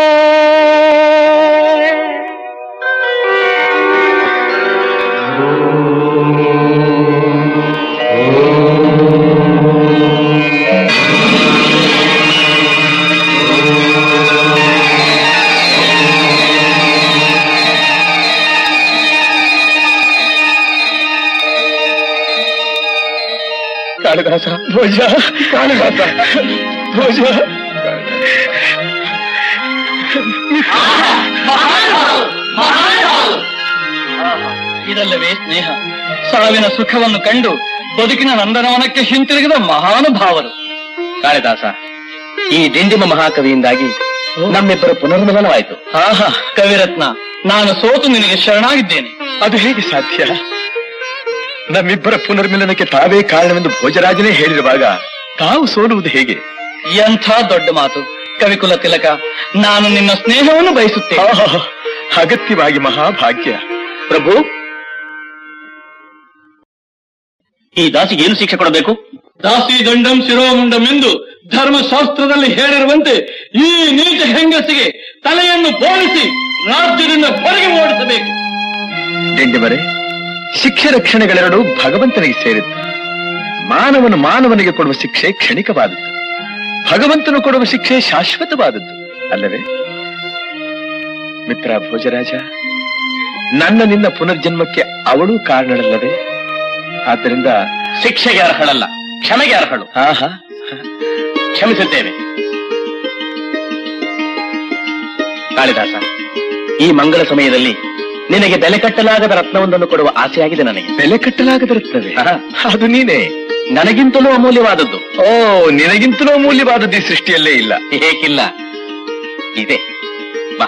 ಕಾಳಿದಾಸ ಭೋಜ ಕಾಳಿದಾಸ ಭೋಜ ಇದಲ್ಲವೇ ಸ್ನೇಹ ಸಾವಿನ ಸುಖವನ್ನು ಕಂಡು ಬದುಕಿನ ನಂದನವನಕ್ಕೆ ಹಿಂತಿರುಗಿದ ಮಹಾನುಭಾವರು ಕಾಳಿದಾಸ ಈ ದಿಂಡಿಮ ಮಹಾಕವಿಯಿಂದಾಗಿ ನಮ್ಮಿಬ್ಬರ ಪುನರ್ಮಿಲನವಾಯಿತು ಆಹಾ ಕವಿರತ್ನ ನಾನು ಸೋತು ನಿನಗೆ ಶರಣಾಗಿದ್ದೇನೆ ಅದು ಹೇಗೆ ಸಾಧ್ಯ ನಮ್ಮಿಬ್ಬರ ಪುನರ್ಮಿಲನಕ್ಕೆ ತಾವೇ ಕಾರಣವೆಂದು ಭೋಜರಾಜನೇ ಹೇಳಿರುವಾಗ ತಾವು ಸೋಲುವುದು ಹೇಗೆ ಎಂಥ ದೊಡ್ಡ ಮಾತು ಕವಿಕುಲ ತಿಲಕ ನಾನು ನಿನ್ನ ಸ್ನೇಹವನ್ನು ಬಯಸುತ್ತೇನೆ ಆಹಾ, ಅಗತ್ಯವಾಗಿ ಮಹಾಭಾಗ್ಯ ಪ್ರಭು ಈ ದಾಸಿಗೆ ಏನು ಶಿಕ್ಷೆ ಕೊಡಬೇಕು ದಾಸಿ ದಂಡಂ ಶಿರೋಮುಂಡಂ ಎಂದು ಧರ್ಮಶಾಸ್ತ್ರದಲ್ಲಿ ಹೇಳಿರುವಂತೆ ಈ ನೀಚ ಹೆಂಗಸಿಗೆ ತಲೆಯನ್ನು ಬೋಳಿಸಿ ರಾಜ್ಯದಿಂದ ಹೊರಗೆ ಓಡಿಸಬೇಕು ದಿಂಡಿಮರೆ ಶಿಕ್ಷೆ ರಕ್ಷಣೆಗಳೆರಡೂ ಭಗವಂತನಿಗೆ ಸೇರಿದ್ದು ಮಾನವನು ಮಾನವನಿಗೆ ಕೊಡುವ ಶಿಕ್ಷೆ ಕ್ಷಣಿಕವಾದದ್ದು ಭಗವಂತನು ಕೊಡುವ ಶಿಕ್ಷೆ ಶಾಶ್ವತವಾದದ್ದು ಅಲ್ಲವೇ ಮಿತ್ರ ಭೋಜರಾಜ ನನ್ನ ನಿನ್ನ ಪುನರ್ಜನ್ಮಕ್ಕೆ ಅವಳು ಕಾರಣಳಲ್ಲವೇ ಆದ್ದರಿಂದ ಶಿಕ್ಷೆಗೆ ಅರ್ಹಳಲ್ಲ ಕ್ಷಮೆಗೆ ಅರ್ಹಳು ಆಹಾ ಕ್ಷಮಿಸುತ್ತೇವೆ ಕಾಳಿದಾಸ ಈ ಮಂಗಳ ಸಮಯದಲ್ಲಿ ನಿನಗೆ ಬೆಲೆ ಕಟ್ಟಲಾಗದ ರತ್ನವೊಂದನ್ನು ಕೊಡುವ ಆಸೆಯಾಗಿದೆ ನನಗೆ ಬೆಲೆ ಕಟ್ಟಲಾಗದ ರತ್ನವೇ ಆಹಾ. ಅದು ನೀನೇ ನನಗಿಂತಲೂ ಅಮೂಲ್ಯವಾದದ್ದು ಓ ನಿನಗಿಂತಲೂ ಅಮೂಲ್ಯವಾದದ್ದು ಈ ಸೃಷ್ಟಿಯಲ್ಲೇ ಇಲ್ಲ ಏಕಿಲ್ಲ ಇದೆ ಬಾ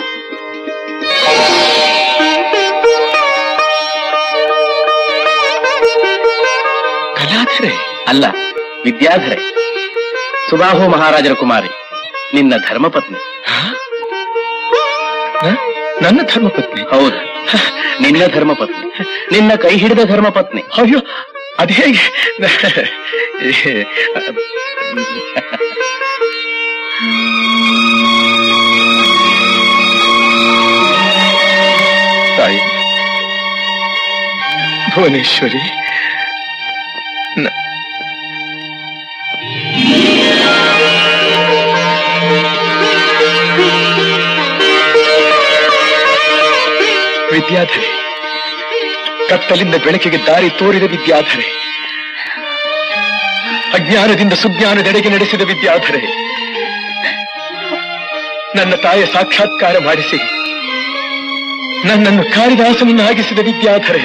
ಕಲಾಧರೆ ಅಲ್ಲ ವಿದ್ಯಾಧರೆ ಸುಬಾಹು ಮಹಾರಾಜರ ಕುಮಾರಿ ನಿನ್ನ ಧರ್ಮಪತ್ನಿ ನ- ನನ್ನ ಧರ್ಮಪತ್ನಿ ಹೌದು ನಿನ್ನ ಧರ್ಮಪತ್ನಿ ನಿನ್ನ ಕೈ ಹಿಡಿದ ಧರ್ಮಪತ್ನಿ ಅಯ್ಯೋ ಅದು ಹೇಗೆ ತಾಯಿ ಭುವನೇಶ್ವರಿ ನ- ವಿದ್ಯಾಧರೆ ಕತ್ತಲಿಂದ ಬೆಳಕಿಗೆ ದಾರಿ ತೋರಿದ ವಿದ್ಯಾಧರೆ ಅಜ್ಞಾನದಿಂದ ಸುಜ್ಞಾನದೆಡೆಗೆ ನಡೆಸಿದ ವಿದ್ಯಾಧರೆ ನನ್ನ ತಾಯಿಯ ಸಾಕ್ಷಾತ್ಕಾರ ಮಾಡಿಸಿ ನನ್ನನ್ನು ಕಾಳಿದಾಸನನ್ನಾಗಿಸಿದ ವಿದ್ಯಾಧರೆ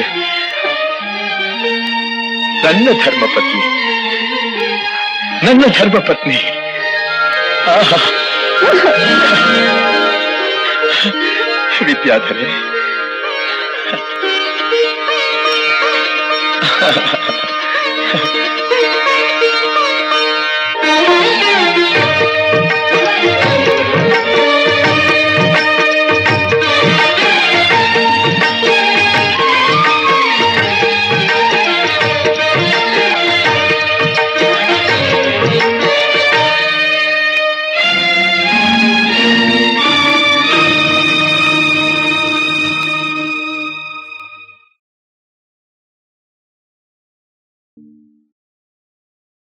ನನ್ನ ಧರ್ಮಪತ್ನಿ ನನ್ನ ಧರ್ಮಪತ್ನಿ ಆಹಾ ವಿದ್ಯಾಧರೆ